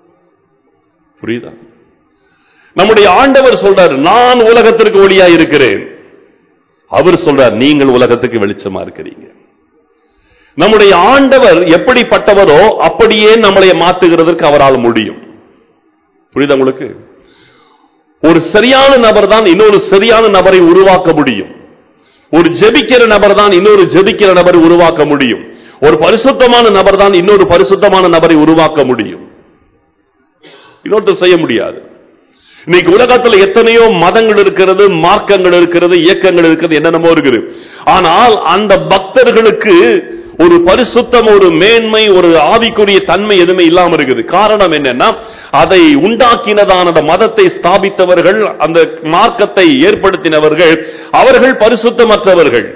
புரியுதா நம்முடைய ஆண்டவர் சொல்றார் நான் உலகத்திற்கு ஒளியா இருக்கிறேன் அவர் சொல்றார் நீங்கள் உலகத்துக்கு வெளிச்சமா இருக்கிறீங்க நம்முடைய ஆண்டவர் எப்படிப்பட்டவரோ அப்படியே நம்மளை மாத்துகிறதற்கு அவரால் முடியும் புரியுதா உங்களுக்கு ஒரு சரியான நபர் தான் இன்னொரு சரியான நபரை உருவாக்க முடியும் ஒரு ஜெபிக்கிற நபர் தான் இன்னொரு ஜெபிக்கிற நபரை உருவாக்க முடியும் ஒரு பரிசுத்தமான நபர் தான் இன்னொரு பரிசுத்தமான நபரை உருவாக்க முடியும் இன்னொருத்தர் செய்ய முடியாது இன்னைக்கு உலகத்துல எத்தனையோ மதங்கள் இருக்கிறது மார்க்கங்கள் இருக்கிறது இயக்கங்கள் இருக்கிறது என்னென்னமோ இருக்குது ஆனால் அந்த பக்தர்களுக்கு ஒரு பரிசுத்தம் ஒரு மேன்மை ஒரு ஆவிக்குரிய தன்மை எதுவுமே இல்லாம இருக்குது காரணம் என்னன்னா அதை உண்டாக்கினதான அந்த மதத்தை ஸ்தாபித்தவர்கள் அந்த மார்க்கத்தை ஏற்படுத்தினவர்கள் அவர்கள் பரிசுத்தமற்றவர்கள்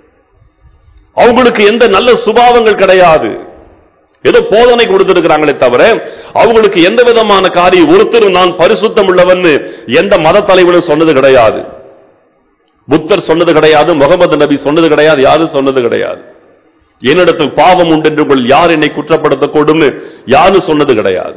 அவங்களுக்கு எந்த நல்ல சுபாவங்கள் கிடையாது ஏதோ போதனை கொடுத்திருக்கிறாங்களே தவிர அவங்களுக்கு எந்த விதமான காரியம் ஒருத்தர் நான் பரிசுத்தம் உள்ளவன் எந்த மத தலைவரும் சொன்னது கிடையாது புத்தர் சொன்னது கிடையாது முகமது நபி சொன்னது கிடையாது யாரும் சொன்னது கிடையாது என்னிடத்தில் பாவம் உண்டு என்று உங்கள் யார் என்னை குற்றப்படுத்தக்கூடும்னு யாரும் சொன்னது கிடையாது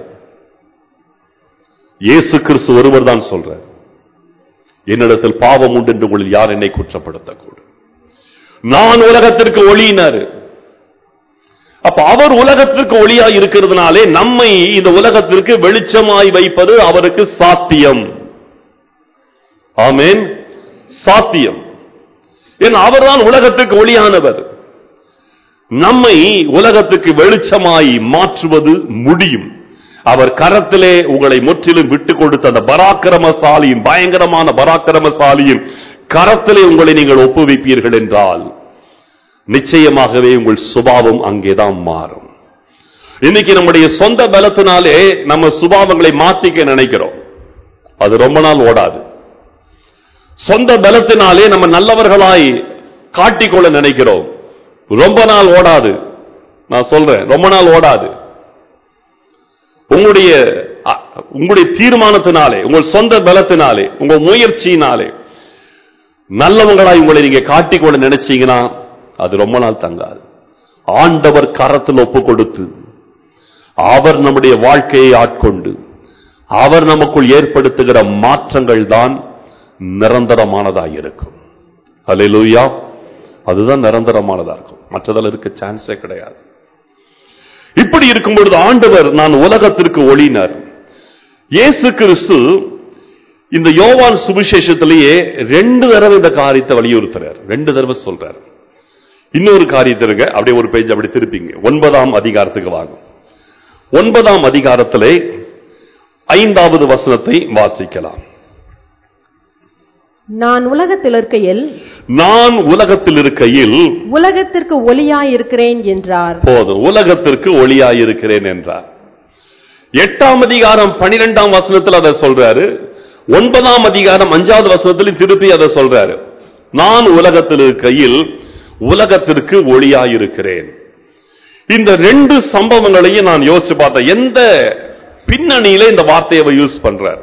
இயேசு கிறிஸ்து ஒருவர் தான் சொல்றார் என்னிடத்தில் பாவம் உண்டு என்று உங்கள் யார் என்னை குற்றப்படுத்தக்கூடும் நான் உலகத்திற்கு ஒளியினாரு அப்ப அவர் உலகத்திற்கு ஒளியா இருக்கிறதுனாலே நம்மை இந்த உலகத்திற்கு வெளிச்சமாய் வைப்பது அவருக்கு சாத்தியம் ஆமேன் சாத்தியம் ஏன் அவர்தான் உலகத்துக்கு ஒளியானவர் நம்மை உலகத்துக்கு வெளிச்சமாய் மாற்றுவது முடியும் அவர் கரத்திலே உங்களை முற்றிலும் விட்டு கொடுத்த அந்த பராக்கிரமசாலியின் பயங்கரமான பராக்கிரமசாலியின் கரத்திலே உங்களை நீங்கள் ஒப்புவிப்பீர்கள் என்றால் நிச்சயமாகவே உங்கள் சுபாவம் அங்கேதான் மாறும் இன்னைக்கு நம்முடைய சொந்த பலத்தினாலே நம்ம சுபாவங்களை மாத்திக்க நினைக்கிறோம் அது ரொம்ப நாள் ஓடாது சொந்த பலத்தினாலே நம்ம நல்லவர்களாய் காட்டிக்கொள்ள நினைக்கிறோம் ரொம்ப நாள் ஓடாது நான் சொல்றேன் ரொம்ப நாள் ஓடாது உங்களுடைய அ- உங்களுடைய தீர்மானத்தினாலே உங்கள் சொந்த பலத்தினாலே உங்கள் முயற்சியினாலே நல்லவங்களாய் உங்களை நீங்க காட்டிக்கொள்ள நினைச்சீங்கன்னா அது ரொம்ப நாள் தங்காது ஆண்டவர் கரத்தில் ஒப்பு கொடுத்து அவர் நம்முடைய வாழ்க்கையை ஆட்கொண்டு அவர் நமக்குள் ஏற்படுத்துகிற மாற்றங்கள் தான் நிரந்தரமானதாக இருக்கும் அல்லேலூயா அதுதான் நிரந்தரமானதா இருக்கும் மற்றதில் இருக்க சான்ஸே கிடையாது இப்படி இருக்கும் பொழுது ஆண்டவர் நான் உலகத்திற்கு ஒளினர் இயேசு கிறிஸ்து இந்த யோவான் சுவிசேஷத்திலேயே ரெண்டு தடவை இந்த காரியத்தை வலியுறுத்துறார் ரெண்டு தடவை சொல்றார் இன்னொரு காரியத்தை இருங்க அப்படியே ஒரு பேஜ் அப்படி திருப்பிங்க ஒன்பதாம் அதிகாரத்துக்கு வாங்க ஒன்பதாம் அதிகாரத்திலே ஐந்தாவது வசனத்தை வாசிக்கலாம் நான் உலகத்தில் இருக்கையில் நான் உலகத்தில் இருக்கையில் உலகத்திற்கு ஒளியாயிருக்கிறேன் என்றார் போதும் உலகத்திற்கு ஒளியாயிருக்கிறேன் என்றார் எட்டாம் அதிகாரம் பனிரெண்டாம் வசனத்தில் அதை சொல்றாரு ஒன்பதாம் அதிகாரம் அஞ்சாவது வசனத்தில் திருப்பி அதை சொல்றாரு நான் உலகத்தில் இருக்கையில் உலகத்திற்கு ஒளியாயிருக்கிறேன் இந்த ரெண்டு சம்பவங்களையும் நான் யோசிச்சு பார்த்தேன் எந்த பின்னணியில இந்த வார்த்தையை அவர் யூஸ் பண்றார்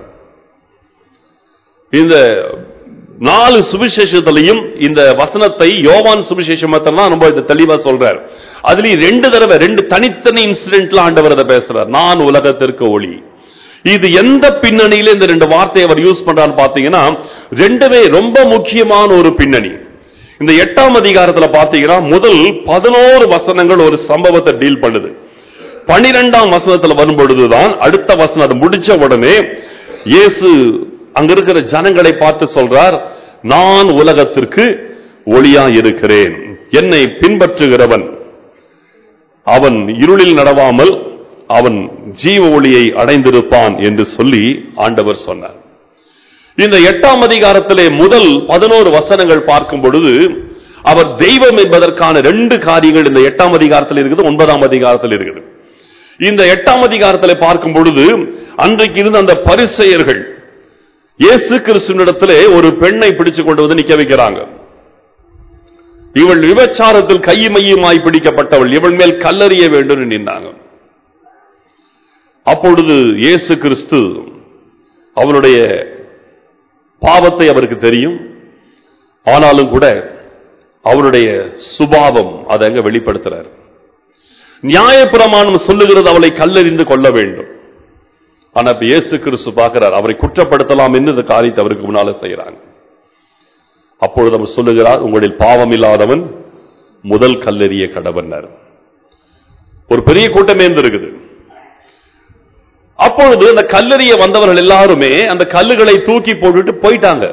இந்த நாலு சுவிசேஷத்திலையும் இந்த வசனத்தை யோவான் சுவிசேஷம் தான் ரொம்ப இது தெளிவா சொல்றார் அதுலயும் ரெண்டு தடவை ரெண்டு தனித்தனி இன்சிடென்ட்ல ஆண்டவர் அதை பேசுறார் நான் உலகத்திற்கு ஒளி இது எந்த பின்னணியில இந்த ரெண்டு வார்த்தையை அவர் யூஸ் பண்றான்னு பாத்தீங்கன்னா ரெண்டுமே ரொம்ப முக்கியமான ஒரு பின்னணி இந்த எட்டாம் அதிகாரத்துல பாத்தீங்கன்னா முதல் பதினோரு வசனங்கள் ஒரு சம்பவத்தை டீல் பண்ணுது பனிரெண்டாம் வசனத்துல வரும்பொழுதுதான் அடுத்த வசனம் அது முடிச்ச உடனே இயேசு அங்க இருக்கிற ஜனங்களை பார்த்து சொல்றார் நான் உலகத்திற்கு ஒளியா இருக்கிறேன் என்னை பின்பற்றுகிறவன் அவன் இருளில் நடவாமல் அவன் ஜீவ ஒளியை அடைந்திருப்பான் என்று சொல்லி ஆண்டவர் சொன்னார் இந்த எட்டாம் அதிகாரத்திலே முதல் பதினோரு வசனங்கள் பார்க்கும் பொழுது அவர் தெய்வம் என்பதற்கான ரெண்டு காரியங்கள் இந்த எட்டாம் அதிகாரத்தில் இருக்குது ஒன்பதாம் அதிகாரத்தில் இருக்குது இந்த எட்டாம் அதிகாரத்தில் பார்க்கும் பொழுது அன்றைக்கு இருந்த அந்த பரிசெயர்கள் இயேசு கிறிஸ்துவினிடத்திலே ஒரு பெண்ணை பிடிச்சு கொண்டு வந்து நிக்க வைக்கிறாங்க இவள் விபச்சாரத்தில் கையுமையுமாய் பிடிக்கப்பட்டவள் இவள் மேல் கல்லறிய வேண்டும் என்று நின்றாங்க அப்பொழுது இயேசு கிறிஸ்து அவனுடைய பாவத்தை அவருக்கு தெரியும் ஆனாலும் கூட அவருடைய சுபாவம் அதை அங்க வெளிப்படுத்துறார் நியாயப்பிரமாணம் சொல்லுகிறது அவளை கல்லறிந்து கொள்ள வேண்டும் ஆனா இப்ப இயேசு கிறிஸ்து பார்க்கிறார் அவரை குற்றப்படுத்தலாம் என்று இந்த காரியத்தை அவருக்கு முன்னால செய்யறாங்க அப்பொழுது அவர் சொல்லுகிறார் உங்களில் பாவம் இல்லாதவன் முதல் கல்லெறிய கடவன்னார் ஒரு பெரிய கூட்டமே இருக்குது அப்பொழுது அந்த கல்லெறிய வந்தவர்கள் எல்லாருமே அந்த கல்லுகளை தூக்கி போட்டுட்டு போயிட்டாங்க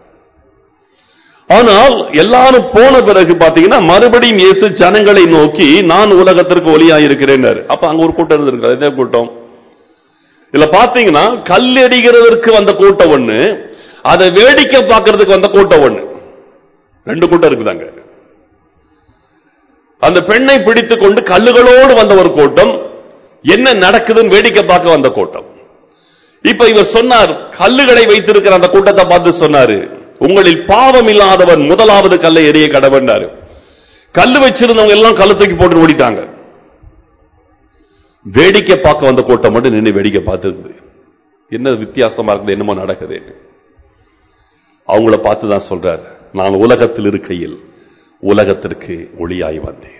ஆனால் எல்லாரும் போன பிறகு பாத்தீங்கன்னா மறுபடியும் இயேசு ஜனங்களை நோக்கி நான் உலகத்திற்கு ஒளியாயிருக்கிறேன் அப்ப அங்க ஒரு கூட்டம் இருந்திருக்கு என்ன கூட்டம் இதுல பாத்தீங்கன்னா கல்லெறிகிறதற்கு வந்த கூட்டம் ஒண்ணு அதை வேடிக்கை பார்க்கறதுக்கு வந்த கூட்டம் ஒண்ணு ரெண்டு கூட்டம் இருக்குதாங்க அந்த பெண்ணை பிடித்துக் கொண்டு கல்லுகளோடு வந்த ஒரு கூட்டம் என்ன நடக்குதுன்னு வேடிக்கை பார்க்க வந்த கூட்டம் இப்ப இவர் சொன்னார் கல்லுகளை வைத்திருக்கிற அந்த கூட்டத்தை பார்த்து சொன்னாரு உங்களில் பாவம் இல்லாதவன் முதலாவது கல்லை எரிய கடவன்னாரு கல்லு வச்சிருந்தவங்க எல்லாம் கல்லு தூக்கி போட்டு ஓடிட்டாங்க வேடிக்கை பார்க்க வந்த கூட்டம் மட்டும் நின்று வேடிக்கை பார்த்துருக்குது என்ன வித்தியாசமா இருக்குது என்னமோ நடக்குது அவங்கள பார்த்து தான் சொல்றார் நான் உலகத்தில் இருக்கையில் உலகத்திற்கு ஒளியாய் வந்தேன்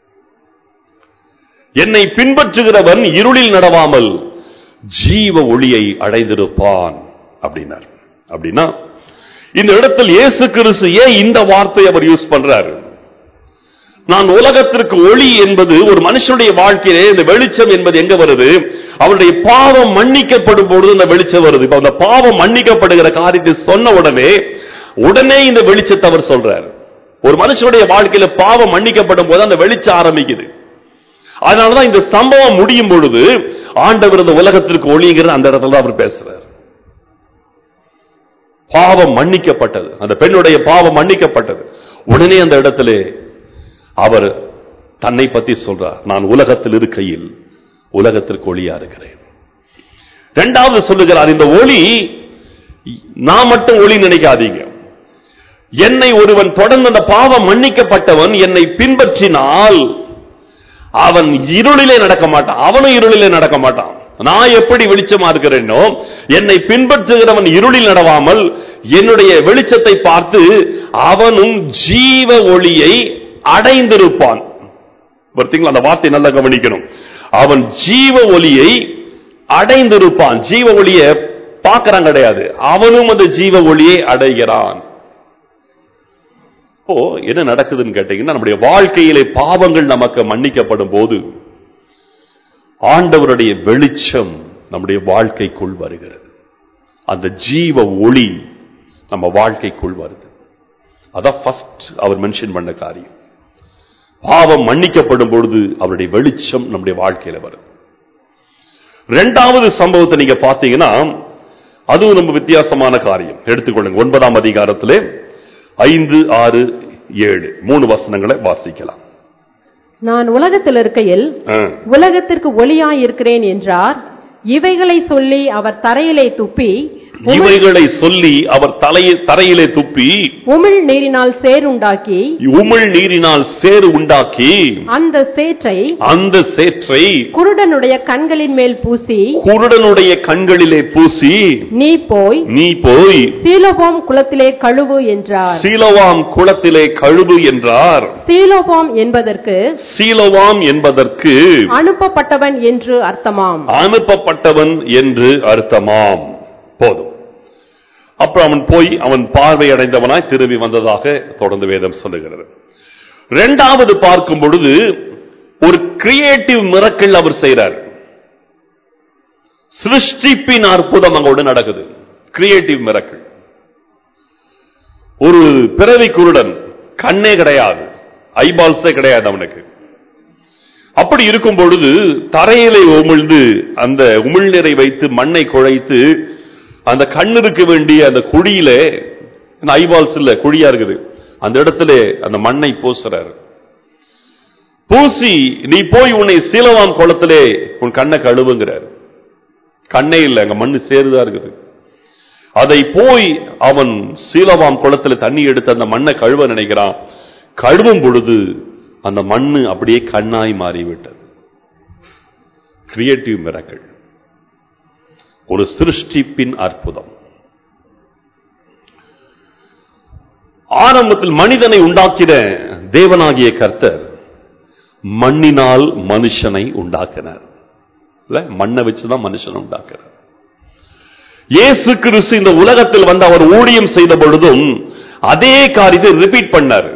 என்னை பின்பற்றுகிறவன் இருளில் நடவாமல் ஜீவ ஒளியை அடைந்திருப்பான் அப்படின்னார் அப்படின்னா இந்த இடத்தில் இயேசு கிறிஸ்து ஏன் இந்த வார்த்தை அவர் யூஸ் பண்றாரு நான் உலகத்திற்கு ஒளி என்பது ஒரு மனுஷனுடைய வாழ்க்கையிலே இந்த வெளிச்சம் என்பது எங்க வருது அவருடைய பாவம் மன்னிக்கப்படும் பொழுது இந்த வெளிச்சம் வருது இப்ப அந்த பாவம் மன்னிக்கப்படுகிற காரியத்தை சொன்ன உடனே உடனே இந்த வெளிச்சத்தை அவர் சொல்றார் ஒரு மனுஷனுடைய வாழ்க்கையில பாவம் மன்னிக்கப்படும் போது அந்த வெளிச்சம் ஆரம்பிக்குது அதனாலதான் இந்த சம்பவம் முடியும் பொழுது ஆண்டவர் இந்த உலகத்திற்கு ஒளிங்கிறது அந்த இடத்துல தான் அவர் பேசுறார் பாவம் மன்னிக்கப்பட்டது அந்த பெண்ணுடைய பாவம் மன்னிக்கப்பட்டது உடனே அந்த இடத்திலே அவர் தன்னை பத்தி சொல்றார் நான் உலகத்தில் இருக்கையில் உலகத்திற்கு ஒளியா இருக்கிறேன் இரண்டாவது சொல்லுகிறார் இந்த ஒளி நான் மட்டும் ஒளி நினைக்காதீங்க என்னை ஒருவன் தொடர்ந்து அந்த பாவம் மன்னிக்கப்பட்டவன் என்னை பின்பற்றினால் அவன் இருளிலே நடக்க மாட்டான் அவனும் இருளிலே நடக்க மாட்டான் நான் எப்படி வெளிச்சமா இருக்கிறேனோ என்னை பின்பற்றுகிறவன் இருளில் நடவாமல் என்னுடைய வெளிச்சத்தை பார்த்து அவனும் ஜீவ ஒளியை அடைந்திருப்பான் பார்த்தீங்களா அந்த வார்த்தை நல்லா கவனிக்கணும் அவன் ஜீவ ஒளியை அடைந்திருப்பான் ஜீவ ஒளியை பார்க்கறான் கிடையாது அவனும் அந்த ஜீவ ஒளியை அடைகிறான் இப்போ என்ன நடக்குதுன்னு கேட்டீங்கன்னா நம்முடைய வாழ்க்கையிலே பாவங்கள் நமக்கு மன்னிக்கப்படும் போது ஆண்டவருடைய வெளிச்சம் நம்முடைய வாழ்க்கைக்குள் வருகிறது அந்த ஜீவ ஒளி நம்ம வாழ்க்கைக்குள் வருது அதான் ஃபர்ஸ்ட் அவர் மென்ஷன் பண்ண காரியம் பாவம் மன்னிக்கப்படும் பொழுது அவருடைய வெளிச்சம் நம்முடைய வாழ்க்கையில வருது ரெண்டாவது சம்பவத்தை நீங்க பார்த்தீங்கன்னா அதுவும் ரொம்ப வித்தியாசமான காரியம் எடுத்துக்கொள்ளுங்க ஒன்பதாம் அதிகாரத்திலே ஐந்து ஆறு ஏழு மூணு வசனங்களை வாசிக்கலாம் நான் உலகத்தில் இருக்கையில் ஆ. உலகத்திற்கு ஒளியாயிருக்கிறேன் என்றார் இவைகளை சொல்லி அவர் தரையிலே துப்பி உமிழ்- இவைகளை சொல்லி அவர் தலையை தரையிலே துப்பி உமிழ் நீரினால் சேறுண்டாக்கி உமிழ் நீரினால் சேறு உண்டாக்கி அந்த சேற்றை அந்த சேற்றை குருடனுடைய கண்களின் மேல் பூசி குருடனுடைய கண்களிலே பூசி நீ போய் நீ போய் சீலோபாம் குளத்திலே கழுவு என்றார் சீலவாம் குளத்திலே கழுவு என்றார் சீலோபாம் என்பதற்கு சீலவாம் என்பதற்கு அனுப்பப்பட்டவன் என்று அர்த்தமாம் அனுப்பப்பட்டவன் என்று அர்த்தமாம் போதும் அப்புறம் அவன் போய் அவன் பார்வை அடைந்தவனாய் திரும்பி வந்ததாக தொடர்ந்து வேதம் சொல்லுகிறது இரண்டாவது பார்க்கும் பொழுது ஒரு கிரியேட்டிவ் மிரக்கல் அவர் செய்றார் சிருஷ்டிப்பின் அற்புதம் அங்கோடு நடக்குது கிரியேட்டிவ் மிரக்கல் ஒரு பிறவி குருடன் கண்ணே கிடையாது ஐபால்ஸே கிடையாது அவனுக்கு அப்படி இருக்கும் பொழுது தரையிலே உமிழ்ந்து அந்த உமிழ்நீரை வைத்து மண்ணை குழைத்து அந்த கண்ணிற்கு வேண்டிய அந்த குழியிலே இந்த ஐபால்ஸ் இல்ல குழியா இருக்குது அந்த இடத்துல அந்த மண்ணை பூசுறாரு பூசி நீ போய் உன்னை சீலவான் குளத்திலே உன் கண்ணை கழுவுங்கிறார் கண்ணே இல்லை அங்க மண்ணு சேருதா இருக்குது அதை போய் அவன் சீலவாம் குளத்துல தண்ணி எடுத்து அந்த மண்ணை கழுவ நினைக்கிறான் கழுவும் பொழுது அந்த மண்ணு அப்படியே கண்ணாய் மாறிவிட்டது கிரியேட்டிவ் மிரக்கல் ஒரு சிருஷ்டிப்பின் அற்புதம் ஆரம்பத்தில் மனிதனை உண்டாக்கின தேவனாகிய கர்த்தர் மண்ணினால் மனுஷனை உண்டாக்கினார் இல்ல மண்ணை வச்சுதான் மனுஷனை உண்டாக்குறார் இயேசு கிறிஸ்து இந்த உலகத்தில் வந்து அவர் ஊழியம் செய்த பொழுதும் அதே காரியத்தை ரிப்பீட் பண்ணார்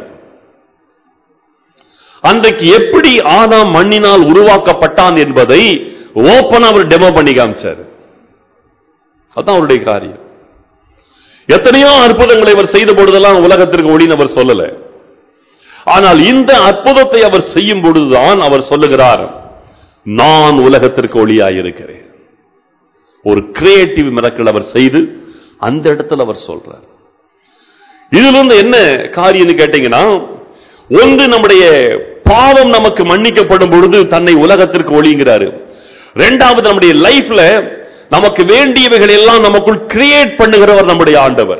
அன்றைக்கு எப்படி ஆதாம் மண்ணினால் உருவாக்கப்பட்டான் என்பதை ஓப்பனா அவர் டெமோ பண்ணி காமிச்சார் அதான் அவருடைய காரியம் எத்தனையோ அற்புதங்களை அவர் செய்த பொழுதெல்லாம் உலகத்திற்கு ஒளின்னு அவர் சொல்லல ஆனால் இந்த அற்புதத்தை அவர் செய்யும் பொழுதுதான் அவர் சொல்லுகிறார் நான் உலகத்திற்கு ஒளியாயிருக்கிறேன் ஒரு கிரியேட்டிவ் மிரக்கல் அவர் செய்து அந்த இடத்துல அவர் சொல்றார் இதுல இருந்து என்ன காரியம்னு கேட்டீங்கன்னா ஒன்று நம்முடைய பாவம் நமக்கு மன்னிக்கப்படும் பொழுது தன்னை உலகத்திற்கு ஒளிங்கிறாரு ரெண்டாவது நம்முடைய லைஃப்ல நமக்கு வேண்டியவைகள் எல்லாம் நமக்குள் கிரியேட் பண்ணுகிறவர் நம்முடைய ஆண்டவர்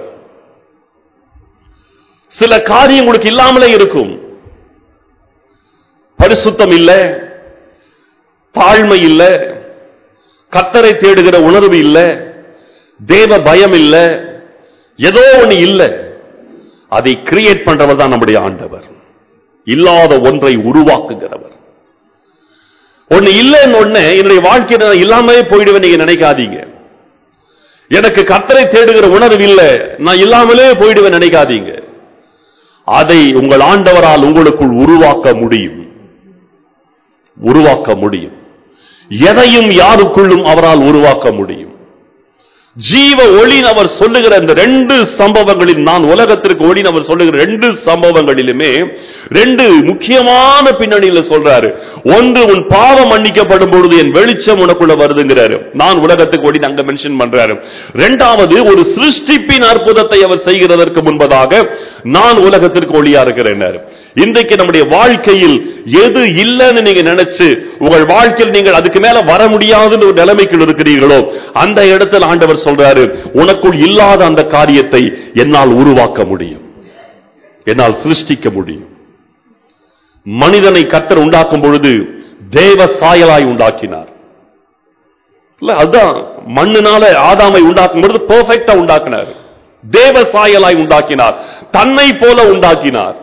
சில காரியம் உங்களுக்கு இல்லாமலே இருக்கும் பரிசுத்தம் இல்ல தாழ்மை இல்ல கத்தரை தேடுகிற உணர்வு இல்ல தேவ பயம் இல்ல ஏதோ ஒண்ணு இல்ல அதை கிரியேட் பண்றவர் தான் நம்முடைய ஆண்டவர் இல்லாத ஒன்றை உருவாக்குகிறவர் ஒண்ணு இல்லைன்னு ஒண்ணு என்னுடைய வாழ்க்கையில நான் இல்லாமலே போயிடுவேன் நீங்க நினைக்காதீங்க எனக்கு கத்தரை தேடுகிற உணர்வு இல்ல நான் இல்லாமலே போயிடுவேன் நினைக்காதீங்க அதை உங்கள் ஆண்டவரால் உங்களுக்குள் உருவாக்க முடியும் உருவாக்க முடியும் எதையும் யாருக்குள்ளும் அவரால் உருவாக்க முடியும் ஜீவ ஒளின் அவர் சொல்லுகிற இந்த ரெண்டு சம்பவங்களில் நான் உலகத்திற்கு ஒளின் அவர் சொல்லுகிற ரெண்டு சம்பவங்களிலுமே ரெண்டு முக்கியமான பின்னணியில சொல்றாரு ஒன்று உன் பாவம் மன்னிக்கப்படும் பொழுது என் வெளிச்சம் உனக்குள்ள வருதுங்கிறாரு நான் உலகத்துக்கு ஒளி அங்க மென்ஷன் பண்றாரு ரெண்டாவது ஒரு சிருஷ்டிப்பின் அற்புதத்தை அவர் செய்கிறதற்கு முன்பதாக நான் உலகத்திற்கு ஒளியா இருக்கிறேன் இன்றைக்கு நம்முடைய வாழ்க்கையில் எது இல்லைன்னு நீங்க நினைச்சு உங்கள் வாழ்க்கையில் நீங்கள் அதுக்கு மேல வர முடியாதுன்னு ஒரு நிலைமைக்குள் இருக்கிறீர்களோ அந்த இடத்தில் ஆண்டவர் சொல்றாரு உனக்குள் இல்லாத அந்த காரியத்தை என்னால் உருவாக்க முடியும் என்னால் சிருஷ்டிக்க முடியும் மனிதனை கத்தர் உண்டாக்கும் பொழுது தேவ சாயலாய் உண்டாக்கினார் இல்ல அதுதான் மண்ணினால ஆதாமை உண்டாக்கும் பொழுது பெர்ஃபெக்டா உண்டாக்கினார் தேவ சாயலாய் உண்டாக்கினார் தன்னை போல உண்டாக்கினார்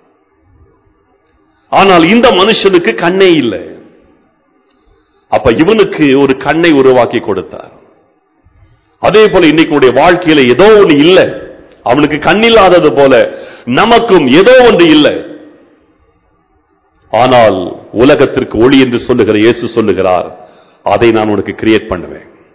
ஆனால் இந்த மனுஷனுக்கு கண்ணே இல்லை அப்ப இவனுக்கு ஒரு கண்ணை உருவாக்கி கொடுத்தார் அதே போல இன்னைக்கு உடைய வாழ்க்கையில ஏதோ ஒன்று இல்லை அவனுக்கு கண்ணில்லாதது போல நமக்கும் ஏதோ ஒன்று இல்லை ஆனால் உலகத்திற்கு ஒளி என்று சொல்லுகிற இயேசு சொல்லுகிறார் அதை நான் உனக்கு கிரியேட் பண்ணுவேன்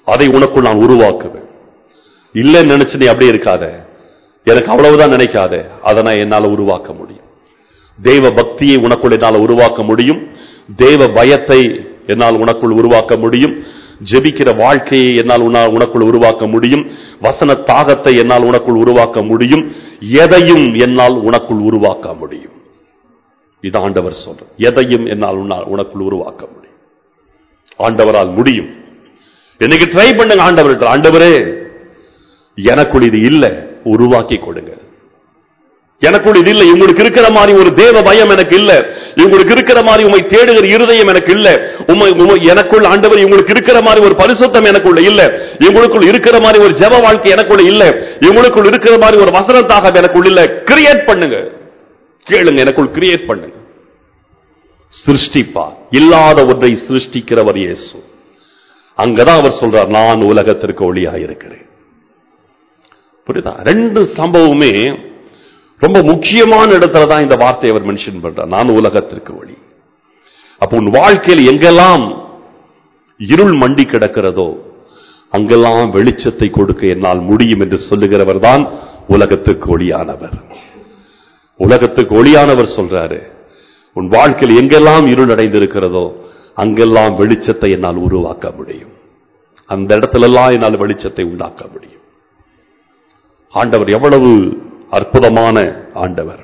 அதை உனக்குள் நான் உருவாக்குவேன் இல்லைன்னு நினைச்சு நீ அப்படியே இருக்காத எனக்கு அவ்வளவுதான் நினைக்காத அதை நான் என்னால உருவாக்க முடியும் தெய்வ பக்தியை உனக்குள் என்னால் உருவாக்க முடியும் தெய்வ பயத்தை என்னால் உனக்குள் உருவாக்க முடியும் ஜெபிக்கிற வாழ்க்கையை என்னால் உன்னா- உனக்குள் உருவாக்க முடியும் வசன தாகத்தை என்னால் உனக்குள் உருவாக்க முடியும் எதையும் என்னால் உனக்குள் உருவாக்க முடியும் இது ஆண்டவர் சொல்ற எதையும் என்னால் உன்னால் உனக்குள் உருவாக்க முடியும் ஆண்டவரால் முடியும் இன்னைக்கு ட்ரை பண்ணுங்க ஆண்டவர்கிட்ட ஆண்டவரே எனக்குள் இது இல்ல உருவாக்கி கொடுங்க எனக்குள் இது இல்லை உங்களுக்கு இருக்கிற மாதிரி ஒரு தேவ பயம் எனக்கு இல்ல உங்களுக்கு இருக்கிற மாதிரி உண்மை தேடுகிற இருதயம் எனக்கு இல்ல உம்மை உம்மை- எனக்குள் ஆண்டவர் உங்களுக்கு இருக்கிற மாதிரி ஒரு பரிசுத்தம் எனக்குள்ள இல்ல உங்களுக்குள் இருக்கிற மாதிரி ஒரு ஜெப வாழ்க்கை எனக்குள்ள இல்ல உங்களுக்குள் இருக்கிற மாதிரி ஒரு வசனத்தாக எனக்குள்ள இல்ல கிரியேட் பண்ணுங்க கேளுங்க எனக்குள் கிரியேட் பண்ணுங்க சிருஷ்டிப்பார் இல்லாத ஒன்றை சிருஷ்டிக்கிறவர் இயேசு அங்கதான் அவர் சொல்றார் நான் உலகத்திற்கு ஒளியாக இருக்கிறேன் புரியுதா ரெண்டு சம்பவமே ரொம்ப முக்கியமான இடத்துல தான் இந்த வார்த்தையை அவர் மென்ஷன் பண்றார் நான் உலகத்திற்கு ஒளி அப்போ உன் வாழ்க்கையில் எங்கெல்லாம் இருள் மண்டி கிடக்கிறதோ அங்கெல்லாம் வெளிச்சத்தை கொடுக்க என்னால் முடியும் என்று சொல்லுகிறவர் தான் உலகத்துக்கு ஒளியானவர் உலகத்துக்கு ஒளியானவர் சொல்றாரு உன் வாழ்க்கையில் எங்கெல்லாம் இருள் அடைந்திருக்கிறதோ அங்கெல்லாம் வெளிச்சத்தை என்னால் உருவாக்க முடியும் அந்த இடத்துலெல்லாம் என்னால் வெளிச்சத்தை உண்டாக்க முடியும் ஆண்டவர் எவ்வளவு அற்புதமான ஆண்டவர்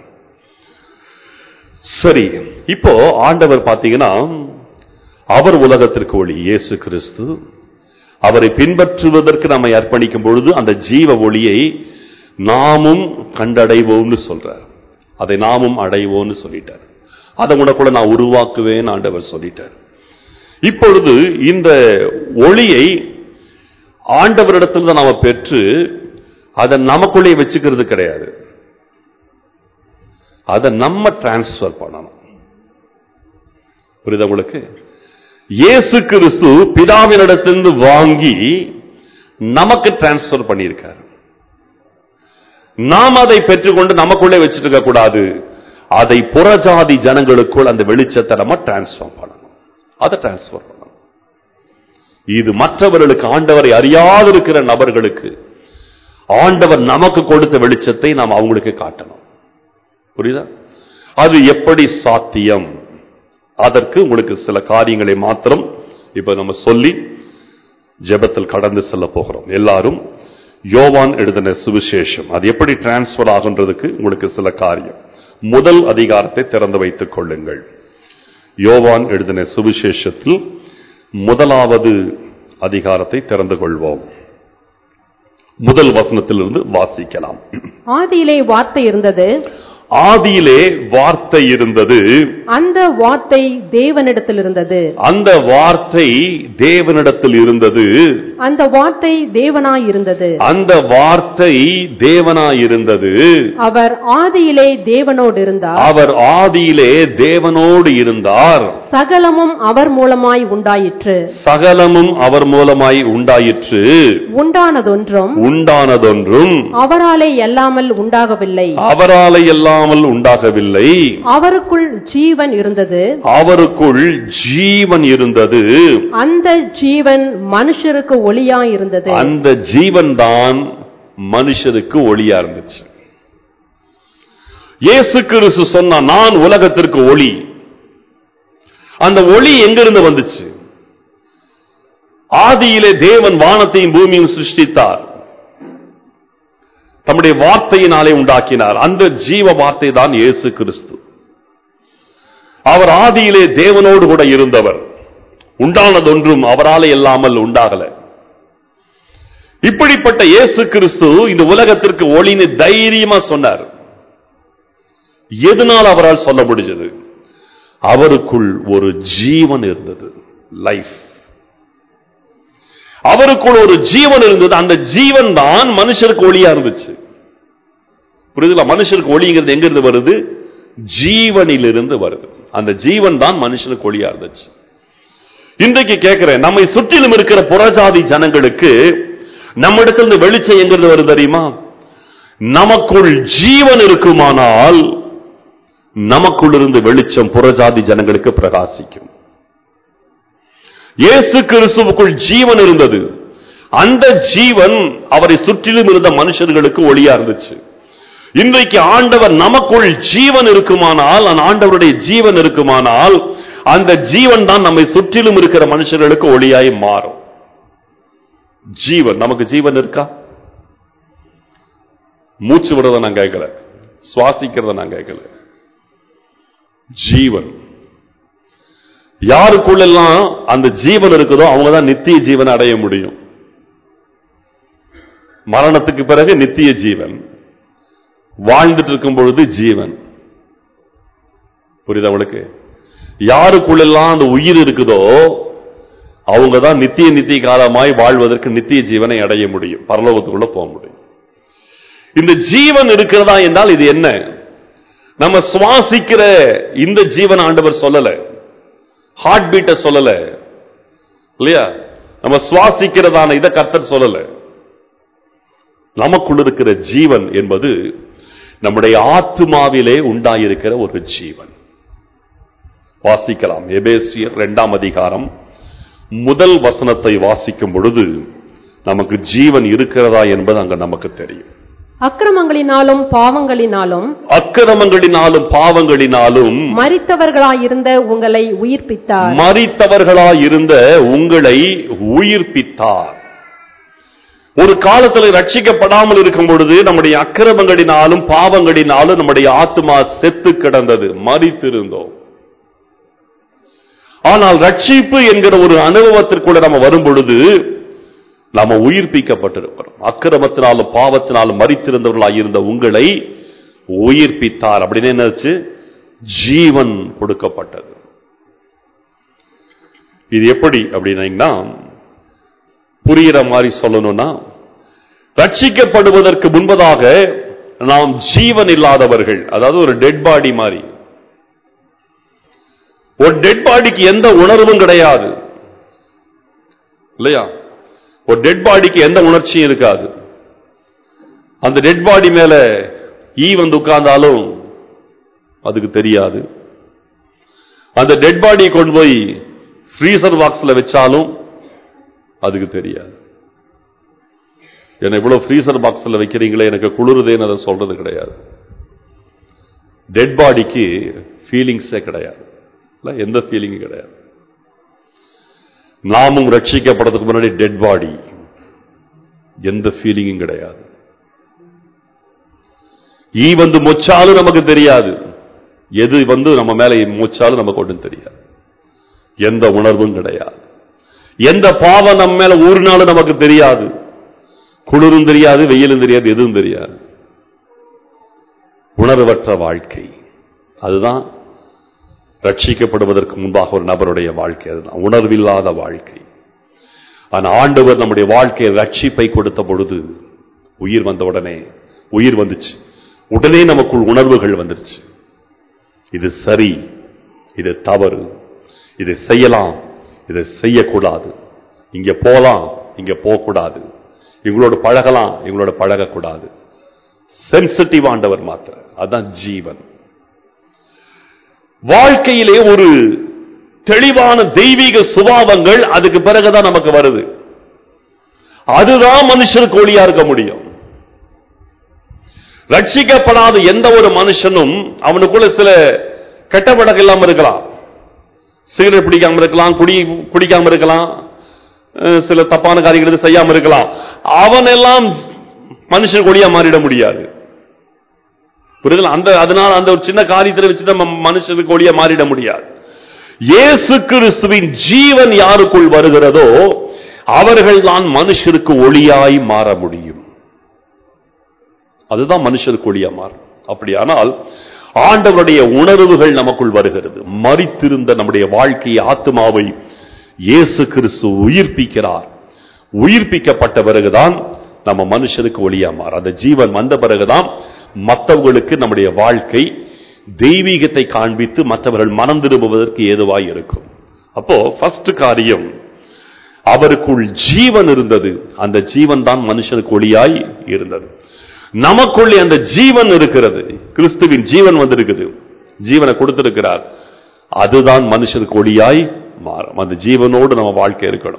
சரி இப்போ ஆண்டவர் பாத்தீங்கன்னா அவர் உலகத்திற்கு ஒளி இயேசு கிறிஸ்து அவரை பின்பற்றுவதற்கு நம்மை அர்ப்பணிக்கும் பொழுது அந்த ஜீவ ஒளியை நாமும் கண்டடைவோம்னு சொல்றார் அதை நாமும் அடைவோம்னு சொல்லிட்டார் அதை உனக்குள்ள நான் உருவாக்குவேன் ஆண்டவர் சொல்லிட்டார் இப்பொழுது இந்த ஒளியை ஆண்டவரிடத்தில் தான் நாம பெற்று அதை நமக்குள்ளே வச்சுக்கிறது கிடையாது அதை நம்ம டிரான்ஸ்ஃபர் பண்ணணும் புரியுதா உங்களுக்கு இயேசு கிறிஸ்து பிதாவினிடத்திலிருந்து வாங்கி நமக்கு டிரான்ஸ்ஃபர் பண்ணியிருக்கார் நாம் அதை பெற்றுக்கொண்டு நமக்குள்ளே வச்சுட்டு இருக்க கூடாது அதை புறஜாதி ஜனங்களுக்குள் அந்த வெளிச்சத்தை நம்ம டிரான்ஸ்ஃபர் பண்ணணும் அதை டிரான்ஸ்ஃபர் பண்ணணும் இது மற்றவர்களுக்கு ஆண்டவரை அறியாதிருக்கிற நபர்களுக்கு ஆண்டவர் நமக்கு கொடுத்த வெளிச்சத்தை நாம் அவங்களுக்கு காட்டணும் புரியுதா அது எப்படி சாத்தியம் அதற்கு உங்களுக்கு சில காரியங்களை மாத்திரம் இப்ப நம்ம சொல்லி ஜெபத்தில் கடந்து செல்ல போகிறோம் எல்லாரும் யோவான் எழுதின சுவிசேஷம் அது எப்படி டிரான்ஸ்பர் ஆகுன்றதுக்கு உங்களுக்கு சில காரியம் முதல் அதிகாரத்தை திறந்து வைத்துக் கொள்ளுங்கள் யோவான் எழுதின சுவிசேஷத்தில் முதலாவது அதிகாரத்தை திறந்து கொள்வோம் முதல் வசனத்திலிருந்து வாசிக்கலாம் ஆதியிலே வார்த்தை இருந்தது ஆதியிலே வார்த்தை இருந்தது அந்த வார்த்தை தேவனிடத்தில் இருந்தது அந்த வார்த்தை தேவனிடத்தில் இருந்தது அந்த வார்த்தை தேவனாய் இருந்தது அந்த வார்த்தை தேவனாயிருந்தது அவர் ஆதியிலே தேவனோடு இருந்தார் அவர் ஆதியிலே தேவனோடு இருந்தார் சகலமும் அவர் மூலமாய் உண்டாயிற்று சகலமும் அவர் மூலமாய் உண்டாயிற்று உண்டானதொன்றும் உண்டானதொன்றும் அவராலே அல்லாமல் உண்டாகவில்லை அவராலே இல்லாமல் உண்டாகவில்லை அவருக்குள் ஜீவன் இருந்தது அவருக்குள் ஜீவன் இருந்தது அந்த ஜீவன் மனுஷருக்கு ஒளியாய் இருந்தது அந்த ஜீவன் தான் மனுஷருக்கு ஒளியா இருந்துச்சு இயேசு கிறிஸ்து சொன்னா நான் உலகத்திற்கு ஒளி அந்த ஒளி எங்கிருந்து வந்துச்சு ஆதியிலே தேவன் வானத்தையும் பூமியும் சிருஷ்டித்தார் தம்முடைய வார்த்தையினாலே உண்டாக்கினார் அந்த ஜீவ வார்த்தை தான் இயேசு கிறிஸ்து அவர் ஆதியிலே தேவனோடு கூட இருந்தவர் உண்டானதொன்றும் அவராலே இல்லாமல் உண்டாகல இப்படிப்பட்ட இயேசு கிறிஸ்து இந்த உலகத்திற்கு ஒளின்னு தைரியமா சொன்னார் எதனால் அவரால் சொல்ல முடிஞ்சது அவருக்குள் ஒரு ஜீவன் இருந்தது லைஃப் அவருக்குள் ஒரு ஜீவன் இருந்தது அந்த ஜீவன் தான் மனுஷருக்கு ஒளியா இருந்துச்சு புரியுதுல மனுஷருக்கு ஒளிங்கிறது எங்கிருந்து வருது ஜீவனிலிருந்து வருது அந்த ஜீவன் தான் மனுஷனுக்கு ஒளியா இருந்துச்சு இன்றைக்கு கேட்கிறேன் நம்மை சுற்றிலும் இருக்கிற புறஜாதி ஜனங்களுக்கு நம்மிடத்திலிருந்து வெளிச்சம் எங்கிருந்து வருது தெரியுமா நமக்குள் ஜீவன் இருக்குமானால் நமக்குள் இருந்து வெளிச்சம் புறஜாதி ஜனங்களுக்கு பிரகாசிக்கும் இயேசு கிறிஸ்துவுக்குள் ஜீவன் இருந்தது அந்த ஜீவன் அவரை சுற்றிலும் இருந்த மனுஷர்களுக்கு ஒளியா இருந்துச்சு இன்றைக்கு ஆண்டவர் நமக்குள் ஜீவன் இருக்குமானால் அந்த ஆண்டவருடைய ஜீவன் இருக்குமானால் அந்த ஜீவன் தான் நம்மை சுற்றிலும் இருக்கிற மனுஷர்களுக்கு ஒளியாய் மாறும் ஜீவன் நமக்கு ஜீவன் இருக்கா மூச்சு விடுறத நான் கேட்கல சுவாசிக்கிறத நான் கேட்கல ஜீவன் யாருக்குள்ளெல்லாம் அந்த ஜீவன் இருக்குதோ அவங்க தான் நித்திய ஜீவனை அடைய முடியும் மரணத்துக்கு பிறகு நித்திய ஜீவன் வாழ்ந்துட்டு இருக்கும் பொழுது ஜீவன் புரியுதா உங்களுக்கு யாருக்குள்ளெல்லாம் அந்த உயிர் இருக்குதோ அவங்க தான் நித்திய நித்திய காலமாய் வாழ்வதற்கு நித்திய ஜீவனை அடைய முடியும் பரலோகத்துக்குள்ள போக முடியும் இந்த ஜீவன் இருக்கிறதா என்றால் இது என்ன நம்ம சுவாசிக்கிற இந்த ஜீவன் ஆண்டவர் சொல்லல ஹார்ட் பீட்டை சொல்லல இல்லையா நம்ம சுவாசிக்கிறதான இதை கர்த்தர் சொல்லல நமக்குள் இருக்கிற ஜீவன் என்பது நம்முடைய ஆத்மாவிலே உண்டாயிருக்கிற ஒரு ஜீவன் வாசிக்கலாம் எபேசியர் இரண்டாம் அதிகாரம் முதல் வசனத்தை வாசிக்கும் பொழுது நமக்கு ஜீவன் இருக்கிறதா என்பது அங்க நமக்கு தெரியும் அக்கிரமங்களினாலும் பாவங்களினாலும் அக்கிரமங்களினாலும் பாவங்களினாலும் மரித்தவர்களாயிருந்த உங்களை உயிர்ப்பித்தார் மறித்தவர்களாயிருந்த உங்களை உயிர்ப்பித்தார் ஒரு காலத்தில் ரட்சிக்கப்படாமல் இருக்கும் பொழுது நம்முடைய அக்கிரமங்களினாலும் பாவங்களினாலும் நம்முடைய ஆத்மா செத்து கிடந்தது மறித்திருந்தோம் ஆனால் ரட்சிப்பு என்கிற ஒரு அனுபவத்திற்குள்ள நம்ம வரும் பொழுது நாம உயிர்ப்பிக்கப்பட்டிருக்கிறோம் அக்கிரமத்தினாலும் பாவத்தினாலும் மறித்திருந்தவர்களாக இருந்த உங்களை உயிர்ப்பித்தார் அப்படின்னு என்னாச்சு ஜீவன் கொடுக்கப்பட்டது இது எப்படி அப்படின்னா புரிகிற மாதிரி சொல்லணும்னா ரட்சிக்கப்படுவதற்கு முன்பதாக நாம் ஜீவன் இல்லாதவர்கள் அதாவது ஒரு டெட் பாடி மாதிரி ஒரு டெட் பாடிக்கு எந்த உணர்வும் கிடையாது இல்லையா ஒரு டெட் பாடிக்கு எந்த உணர்ச்சியும் இருக்காது அந்த டெட் பாடி மேல ஈ வந்து உட்கார்ந்தாலும் அதுக்கு தெரியாது அந்த டெட் பாடியை கொண்டு போய் ஃப்ரீசர் பாக்ஸ்ல வச்சாலும் அதுக்கு தெரியாது என்ன இவ்வளவு ஃப்ரீசர் பாக்ஸ்ல வைக்கிறீங்களே எனக்கு குளிருதேன்னு அதை சொல்றது கிடையாது டெட் பாடிக்கு ஃபீலிங்ஸே கிடையாது இல்ல, எந்த ஃபீலிங்கும் கிடையாது நாமும் ரட்சிக்கப்படுறதுக்கு முன்னாடி டெட் பாடி எந்த ஃபீலிங்கும் கிடையாது ஈ வந்து மொச்சாலும் நமக்கு தெரியாது எது வந்து நம்ம மேல மொச்சாலும் நமக்கு ஒன்றும் தெரியாது எந்த உணர்வும் கிடையாது எந்த பாவம் நம்ம மேல ஊறினாலும் நமக்கு தெரியாது குளிரும் தெரியாது வெயிலும் தெரியாது எதுவும் தெரியாது உணர்வற்ற வாழ்க்கை அதுதான் ரட்சிக்கப்படுவதற்கு முன்பாக ஒரு நபருடைய வாழ்க்கை அதுதான் உணர்வில்லாத வாழ்க்கை ஆனா ஆண்டவர் நம்முடைய வாழ்க்கையை ரட்சிப்பை கொடுத்த பொழுது உயிர் வந்த உடனே உயிர் வந்துச்சு உடனே நமக்குள் உணர்வுகள் வந்துருச்சு இது சரி இது தவறு இதை செய்யலாம் இதை செய்யக்கூடாது இங்க போலாம் இங்க போகக்கூடாது இவங்களோட பழகலாம் இவங்களோட பழகக்கூடாது சென்சிட்டிவ் ஆண்டவர் மாத்திர அதான் ஜீவன் வாழ்க்கையிலே ஒரு தெளிவான தெய்வீக சுபாவங்கள் அதுக்கு பிறகுதான் நமக்கு வருது அதுதான் மனுஷனுக்கு ஒளியா இருக்க முடியும் ரட்சிக்கப்படாத எந்த ஒரு மனுஷனும் அவனுக்குள்ள சில கெட்ட பழக்கம் இல்லாம இருக்கலாம் சிகரெட் பிடிக்காம இருக்கலாம் குடி குடிக்காம இருக்கலாம் அஹ் சில தப்பான காரியங்கள் எதுவும் செய்யாம இருக்கலாம் அவன் எல்லாம் மனுஷன் கொடியா மாறிட முடியாது புரியுதுல அந்த அதனால அந்த ஒரு சின்ன காரியத்தை வச்சு நம்ம மனுஷனுக்கு ஒளியா மாறிட முடியாது இயேசு கிறிஸ்துவின் ஜீவன் யாருக்குள் வருகிறதோ அவர்கள் தான் மனுஷருக்கு ஒளியாய் மாற முடியும் அதுதான் மனுஷருக்கு ஒளியா மாறும் அப்படியானால் ஆண்டவருடைய உணர்வுகள் நமக்குள் வருகிறது மறித்திருந்த நம்முடைய வாழ்க்கையை ஆத்மாவை இயேசு கிறிஸ்து உயிர்ப்பிக்கிறார் உயிர்ப்பிக்கப்பட்ட பிறகுதான் நம்ம மனுஷனுக்கு ஒளியா மாறும் அந்த ஜீவன் வந்த பிறகுதான் மற்றவர்களுக்கு நம்முடைய வாழ்க்கை தெய்வீகத்தை காண்பித்து மற்றவர்கள் மனம் திரும்புவதற்கு ஏதுவாய் இருக்கும் அப்போ ஃபர்ஸ்ட் காரியம் அவருக்குள் ஜீவன் இருந்தது அந்த ஜீவன் தான் மனுஷனுக்கு ஒளியாய் இருந்தது நமக்குள்ளே அந்த ஜீவன் இருக்கிறது கிறிஸ்துவின் ஜீவன் வந்திருக்குது ஜீவனை கொடுத்திருக்கிறார் அதுதான் மனுஷனுக்கு ஒளியாய் மாறும் அந்த ஜீவனோடு நம்ம வாழ்க்கை இருக்கணும்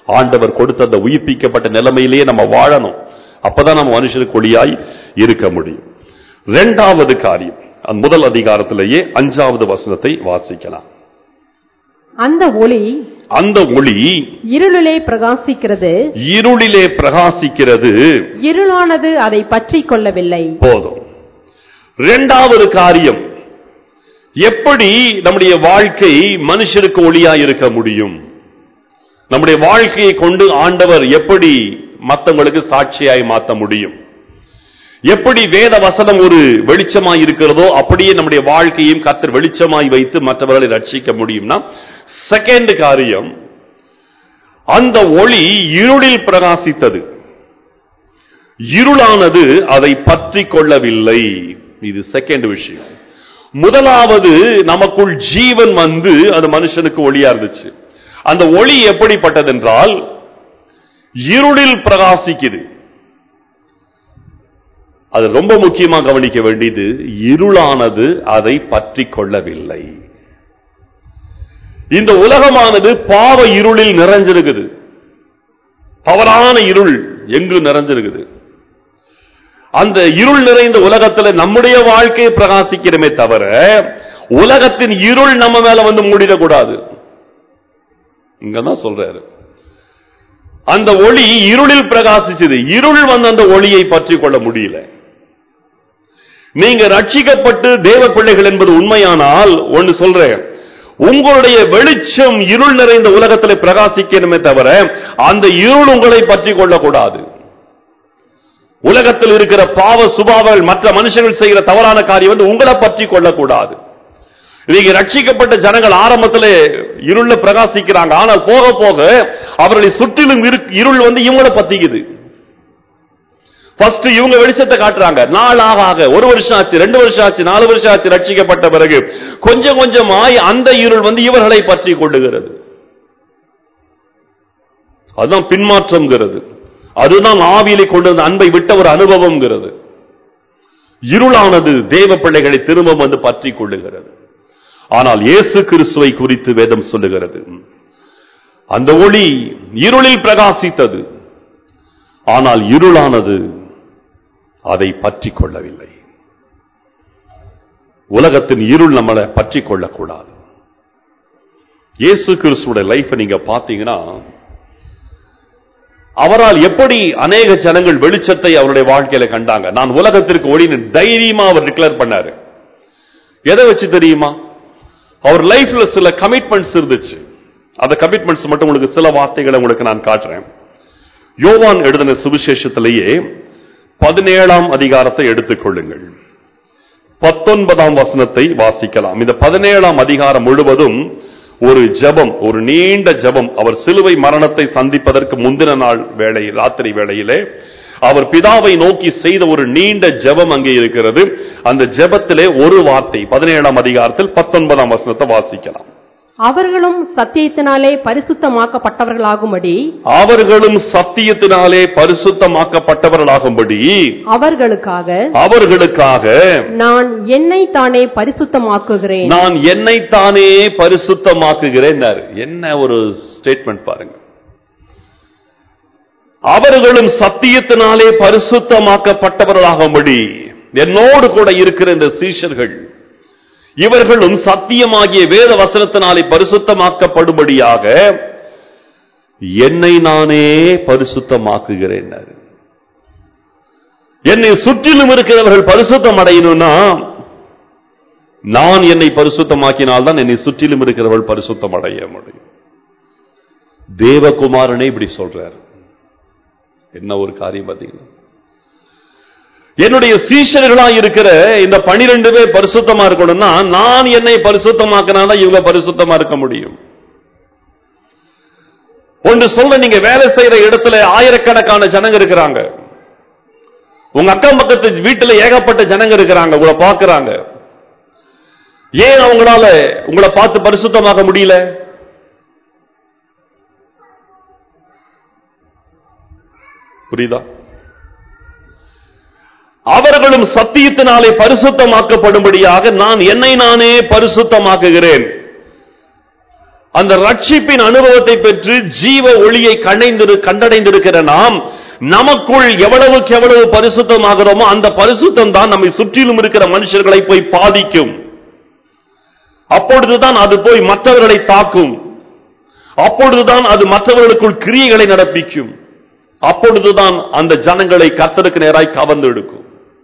ஆண்டவர் கொடுத்த அந்த உயிர்ப்பிக்கப்பட்ட நிலைமையிலேயே நம்ம வாழணும் அப்பதான் நம்ம மனுஷனுக்கு ஒளியாய் இருக்க முடியும் இரண்டாவது காரியம் அந்த முதல் அதிகாரத்திலேயே அஞ்சாவது வசனத்தை வாசிக்கலாம் அந்த ஒளி அந்த ஒளி இருளிலே பிரகாசிக்கிறது இருளிலே பிரகாசிக்கிறது இருளானது அதை பற்றிக் கொள்ளவில்லை போதும் இரண்டாவது காரியம் எப்படி நம்முடைய வாழ்க்கை மனுஷருக்கு ஒளியா இருக்க முடியும் நம்முடைய வாழ்க்கையை கொண்டு ஆண்டவர் எப்படி மத்தவங்களுக்கு சாட்சியாய் மாத்த முடியும் எப்படி வேத வசனம் ஒரு வெளிச்சமாய் இருக்கிறதோ அப்படியே நம்முடைய வாழ்க்கையும் கத்தர் வெளிச்சமாய் வைத்து மற்றவர்களை ரட்சிக்க முடியும்னா செகண்ட் காரியம் அந்த ஒளி இருளில் பிரகாசித்தது இருளானது அதை பற்றி கொள்ளவில்லை இது செகண்ட் விஷயம் முதலாவது நமக்குள் ஜீவன் வந்து அந்த மனுஷனுக்கு ஒளியா இருந்துச்சு அந்த ஒளி எப்படிப்பட்டதென்றால் இருளில் பிரகாசிக்குது அது ரொம்ப முக்கியமா கவனிக்க வேண்டியது இருளானது அதை பற்றி கொள்ளவில்லை இந்த உலகமானது பாவ இருளில் நிறைஞ்சிருக்குது தவறான இருள் எங்கு நிறைஞ்சிருக்குது அந்த இருள் நிறைந்த உலகத்துல நம்முடைய வாழ்க்கையை பிரகாசிக்கிறமே தவிர உலகத்தின் இருள் நம்ம மேல வந்து மூடிடக்கூடாது இங்கதான் சொல்றாரு அந்த ஒளி இருளில் பிரகாசிச்சது இருள் வந்து அந்த ஒளியை பற்றி கொள்ள முடியல நீங்க ரட்சிக்கப்பட்டு தேவ பிள்ளைகள் என்பது உண்மையானால் ஒன்னு சொல்றேன் உங்களுடைய வெளிச்சம் இருள் நிறைந்த உலகத்தில் பிரகாசிக்கணுமே தவிர அந்த இருள் உங்களை பற்றி கொள்ளக்கூடாது உலகத்தில் இருக்கிற பாவ சுபாவங்கள் மற்ற மனுஷர்கள் செய்கிற தவறான காரியம் வந்து உங்களை பற்றி கொள்ளக்கூடாது நீங்க ரட்சிக்கப்பட்ட ஜனங்கள் ஆரம்பத்தில் இருள்ல பிரகாசிக்கிறாங்க ஆனால் போக போக அவர்களை சுற்றிலும் இரு- இருள் வந்து இவங்களை பத்திக்குது ஃபர்ஸ்ட் இவங்க வெளிச்சத்தை காட்டுறாங்க நாள் ஆக ஆக ஒரு வருஷம் ஆச்சு ரெண்டு வருஷம் ஆச்சு நாலு வருஷம் ஆச்சு ரட்சிக்கப்பட்ட பிறகு கொஞ்சம் கொஞ்சமாய் அந்த இருள் வந்து இவர்களை பற்றி கொள்ளுகிறது அதுதான் பின்மாற்றம்ங்கிறது அதுதான் ஆவியிலே கொண்டு வந்த அன்பை விட்ட ஒரு அனுபவம்ங்கிறது இருளானது தேவ பிள்ளைகளை திரும்ப வந்து பற்றி கொள்ளுகிறது ஆனால் இயேசு கிறிஸ்துவை குறித்து வேதம் சொல்லுகிறது அந்த ஒளி இருளில் பிரகாசித்தது ஆனால் இருளானது அதை பற்றி கொள்ளவில்லை உலகத்தின் இருள் நம்மளை பற்றி கொள்ளக்கூடாது இயேசு கிறிஸ்துவோட லைஃப் நீங்க பாத்தீங்கன்னா அவரால் எப்படி அநேக ஜனங்கள் வெளிச்சத்தை அவருடைய வாழ்க்கையில கண்டாங்க நான் உலகத்திற்கு ஒளின்னு தைரியமா அவர் டிக்ளேர் பண்ணாரு எதை வச்சு தெரியுமா அவர் லைஃப்ல சில கமிட்மெண்ட்ஸ் இருந்துச்சு அந்த கமிட்மெண்ட்ஸ் மட்டும் உங்களுக்கு சில வார்த்தைகளை உங்களுக்கு நான் காட்டுறேன் யோவான் எழுதின சுவிசேஷத்திலேயே பதினேழாம் அதிகாரத்தை எடுத்துக்கொள்ளுங்கள் பத்தொன்பதாம் வசனத்தை வாசிக்கலாம் இந்த பதினேழாம் அதிகாரம் முழுவதும் ஒரு ஜெபம் ஒரு நீண்ட ஜெபம் அவர் சிலுவை மரணத்தை சந்திப்பதற்கு முந்தின நாள் வேளை ராத்திரி வேளையிலே அவர் பிதாவை நோக்கி செய்த ஒரு நீண்ட ஜெபம் அங்கே இருக்கிறது அந்த ஜெபத்திலே ஒரு வார்த்தை பதினேழாம் அதிகாரத்தில் பத்தொன்பதாம் வசனத்தை வாசிக்கலாம் அவர்களும் சத்தியத்தினாலே பரிசுத்தமாக்கப்பட்டவர்களாகும்படி அவர்களும் சத்தியத்தினாலே பரிசுத்தமாக்கப்பட்டவர்களாகும்படி அவர்களுக்காக அவர்களுக்காக நான் என்னை தானே பரிசுத்தமாக்குகிறேன் நான் என்னைத்தானே பரிசுத்தமாக்குகிறேன் என்ன ஒரு ஸ்டேட்மெண்ட் பாருங்க அவர்களும் சத்தியத்தினாலே பரிசுத்தமாக்கப்பட்டவர்களாகும்படி என்னோடு கூட இருக்கிற இந்த சீஷர்கள் இவர்களும் சத்தியமாகிய வேத வசனத்தினாலே பரிசுத்தமாக்கப்படும்படியாக என்னை நானே பரிசுத்தமாக்குகிறேன் என்னை சுற்றிலும் இருக்கிறவர்கள் பரிசுத்தம் அடையணும்னா நான் என்னை பரிசுத்தமாக்கினால்தான் என்னை சுற்றிலும் இருக்கிறவர்கள் பரிசுத்தம் அடைய முடியும் தேவகுமாரனே இப்படி சொல்றார் என்ன ஒரு காரியம் பார்த்தீங்களா என்னுடைய சீஷர்களா இருக்கிற இந்த பனிரெண்டு பேர் பரிசுத்தமா இருக்கணும்னா நான் என்னை பரிசுத்தமாக்கினாதான் இவங்க பரிசுத்தமா இருக்க முடியும் ஒன்று சொல்ல நீங்க வேலை செய்யற இடத்துல ஆயிரக்கணக்கான ஜனங்க இருக்கிறாங்க உங்க அக்கம் பக்கத்து வீட்டுல ஏகப்பட்ட ஜனங்க இருக்கிறாங்க உங்களை பார்க்கறாங்க ஏன் அவங்களால உங்களை பார்த்து பரிசுத்தமாக்க முடியல புரியுதா அவர்களும் சத்தியத்தினாலே பரிசுத்தமாக்கப்படும்படியாக நான் என்னை நானே பரிசுத்தமாக்குகிறேன் அந்த ரட்சிப்பின் அனுபவத்தை பெற்று ஜீவ ஒளியை கண்டைந்திரு கண்டடைந்திருக்கிற நாம் நமக்குள் எவ்வளவுக்கு எவ்வளவு பரிசுத்தமாகிறோமோ அந்த பரிசுத்தம் தான் நம்மை சுற்றிலும் இருக்கிற மனுஷர்களை போய் பாதிக்கும் அப்பொழுதுதான் அது போய் மற்றவர்களை தாக்கும் அப்பொழுதுதான் அது மற்றவர்களுக்குள் கிரியைகளை நடப்பிக்கும் அப்பொழுதுதான் அந்த ஜனங்களை கர்த்தருக்கு நேராய் கவர்ந்து எடுக்கும்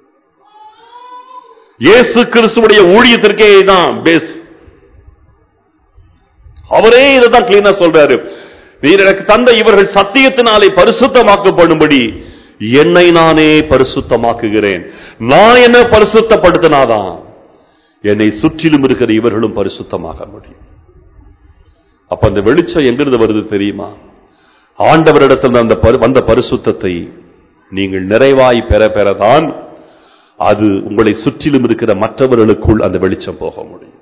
இயேசு கிறிஸ்துவுடைய ஊழியத்திற்கே தான் பேஸ் அவரே இதைதான் கிளீனா சொல்றாரு நீர் எனக்கு தந்த இவர்கள் சத்தியத்தினாலே பரிசுத்தமாக்கப்படும்படி என்னை நானே பரிசுத்தமாக்குகிறேன் நான் என்ன பரிசுத்தப்படுத்தினாதான் என்னை சுற்றிலும் இருக்கிற இவர்களும் பரிசுத்தமாக முடியும் அப்ப அந்த வெளிச்சம் எங்கிருந்து வருது தெரியுமா ஆண்டவரிடத்தில் அந்த பரி- வந்த பரிசுத்தத்தை நீங்கள் நிறைவாய் பெற பெறதான் அது உங்களை சுற்றிலும் இருக்கிற மற்றவர்களுக்குள் அந்த வெளிச்சம் போக முடியும்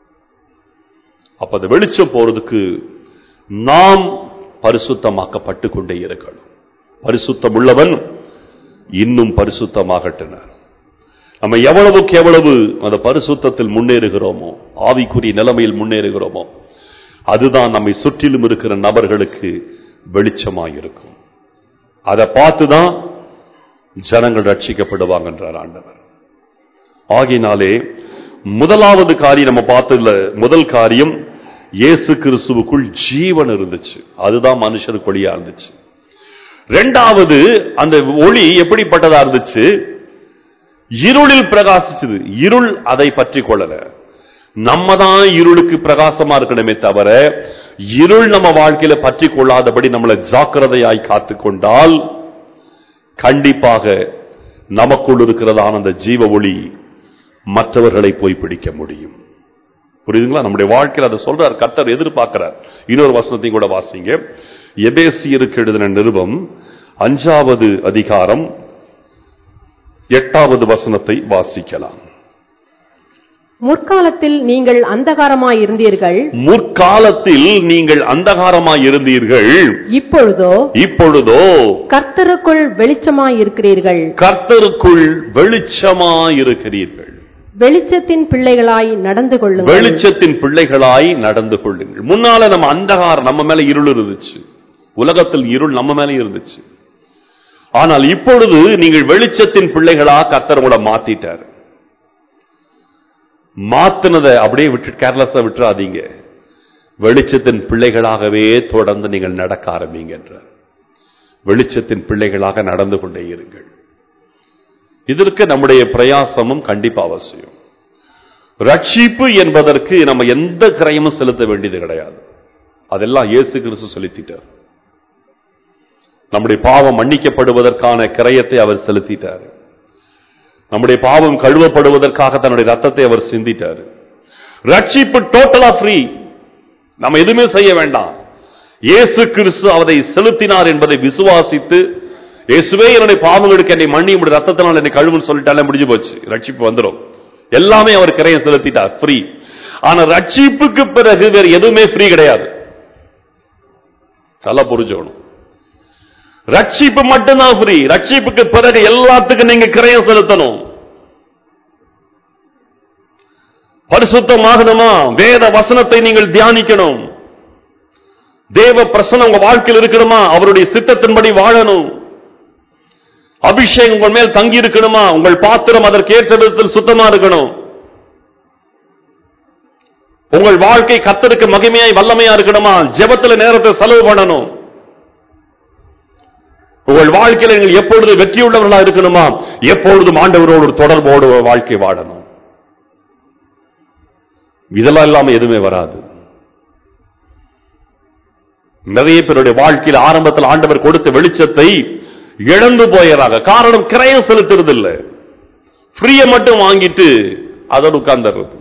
அப்ப அந்த வெளிச்சம் போறதுக்கு நாம் பரிசுத்தமாக்கப்பட்டு கொண்டே இருக்கணும் பரிசுத்தம் உள்ளவன் இன்னும் பரிசுத்தமாகட்டினார் நம்ம எவ்வளவுக்கு எவ்வளவு அந்த பரிசுத்தத்தில் முன்னேறுகிறோமோ ஆவிக்குரிய நிலைமையில் முன்னேறுகிறோமோ அதுதான் நம்மை சுற்றிலும் இருக்கிற நபர்களுக்கு வெளிச்சமாயிருக்கும் அதை பார்த்துதான் ஜனங்கள் ரட்சிக்கப்படுவாங்க என்றார் ஆண்டவர் ஆகினாலே முதலாவது காரியம் நம்ம பார்த்ததுல முதல் காரியம் இயேசு கிறிஸ்துவுக்குள் ஜீவன் இருந்துச்சு அதுதான் மனுஷனுக்கு ஒளியா இருந்துச்சு ரெண்டாவது அந்த ஒளி எப்படிப்பட்டதா இருந்துச்சு இருளில் பிரகாசிச்சது இருள் அதை பற்றி கொள்ளல நம்ம தான் இருளுக்கு பிரகாசமா இருக்கணுமே தவிர இருள் நம்ம வாழ்க்கையில பற்றி கொள்ளாதபடி நம்மளை ஜாக்கிரதையாய் காத்து கொண்டால் கண்டிப்பாக நமக்குள் இருக்கிறதான அந்த ஜீவ ஒளி மற்றவர்களை போய் பிடிக்க முடியும் புரியுதுங்களா நம்முடைய வாழ்க்கையில் அதை சொல்றார் கர்த்தர் எதிர்பார்க்கிறார் இன்னொரு வசனத்தையும் கூட வாசிங்க எபேசியருக்கு எழுதின நிருபம் அஞ்சாவது அதிகாரம் எட்டாவது வசனத்தை வாசிக்கலாம் முற்காலத்தில் நீங்கள் அந்தகாரமாய் இருந்தீர்கள் முற்காலத்தில் நீங்கள் அந்தகாரமாய் இருந்தீர்கள் இப்பொழுதோ இப்பொழுதோ கர்த்தருக்குள் வெளிச்சமாய் இருக்கிறீர்கள் கர்த்தருக்குள் வெளிச்சமாய் இருக்கிறீர்கள் வெளிச்சத்தின் பிள்ளைகளாய் நடந்து கொள்ளுங்கள் வெளிச்சத்தின் பிள்ளைகளாய் நடந்து கொள்ளுங்கள் முன்னால நம்ம அந்தகாரம் நம்ம மேல இருள் இருந்துச்சு உலகத்தில் இருள் நம்ம மேல இருந்துச்சு ஆனால் இப்பொழுது நீங்கள் வெளிச்சத்தின் பிள்ளைகளா கர்த்தர் உங்களை மாத்திட்டார் மாத்தினதை அப்படியே விட்டு கேர்லஸா விட்டுறாதீங்க வெளிச்சத்தின் பிள்ளைகளாகவே தொடர்ந்து நீங்கள் நடக்க ஆரம்பிங்க என்றார் வெளிச்சத்தின் பிள்ளைகளாக நடந்து கொண்டே இருங்கள் இதற்கு நம்முடைய பிரயாசமும் கண்டிப்பா அவசியம் ரட்சிப்பு என்பதற்கு நம்ம எந்த கிரயமும் செலுத்த வேண்டியது கிடையாது அதெல்லாம் இயேசு கிறிஸ்து செலுத்திட்டார் நம்முடைய பாவம் மன்னிக்கப்படுவதற்கான கிரயத்தை அவர் செலுத்திட்டார் நம்முடைய பாவம் கழுவப்படுவதற்காக தன்னுடைய ரத்தத்தை அவர் சிந்திட்டார் ரட்சிப்பு டோட்டலா ஃப்ரீ நம்ம எதுவுமே செய்ய வேண்டாம் இயேசு கிறிஸ்து அதை செலுத்தினார் என்பதை விசுவாசித்து இயேசுவே என்னுடைய பாவங்களுக்கு என்னை மன்னி உடைய ரத்தத்தினால் என்னை கழுவுன்னு சொல்லிட்டாலே முடிஞ்சு போச்சு ரட்சிப்பு வந்துடும் எல்லாமே அவர் கிரையம் செலுத்திட்டார் ஃப்ரீ ஆனா ரட்சிப்புக்கு பிறகு வேற எதுவுமே ஃப்ரீ கிடையாது நல்லா புரிஞ்சுக்கணும் ரட்சிப்பு மட்டும்தான் ஃப்ரீ ரட்சிப்புக்கு பிறகு எல்லாத்துக்கும் நீங்க கிரயம் செலுத்தணும் பரிசுத்தமாகணுமா வேத வசனத்தை நீங்கள் தியானிக்கணும் தேவ பிரசனம் உங்க வாழ்க்கையில் இருக்கணுமா அவருடைய சித்தத்தின்படி வாழணும் அபிஷேகம் உங்கள் மேல் தங்கி இருக்கணுமா உங்கள் பாத்திரம் அதற்கேற்ற விதத்தில் சுத்தமா இருக்கணும் உங்கள் வாழ்க்கை கத்தருக்கு மகிமையாய் வல்லமையா இருக்கணுமா ஜெபத்துல நேரத்தை செலவு பண்ணணும் உங்கள் வாழ்க்கையில நீங்கள் எப்பொழுது வெற்றியுள்ளவர்களா இருக்கணுமா எப்பொழுதும் ஆண்டவரோடு ஒரு தொடர்போடு ஒரு வாழ்க்கை வாழணும் இதெல்லாம் இல்லாம எதுவுமே வராது நிறைய பேருடைய வாழ்க்கையில் ஆரம்பத்தில் ஆண்டவர் கொடுத்த வெளிச்சத்தை இழந்து போயிடறாங்க காரணம் கிரயம் செலுத்துறது இல்ல ஃப்ரீய மட்டும் வாங்கிட்டு அதோடு உட்கார்ந்துடுறது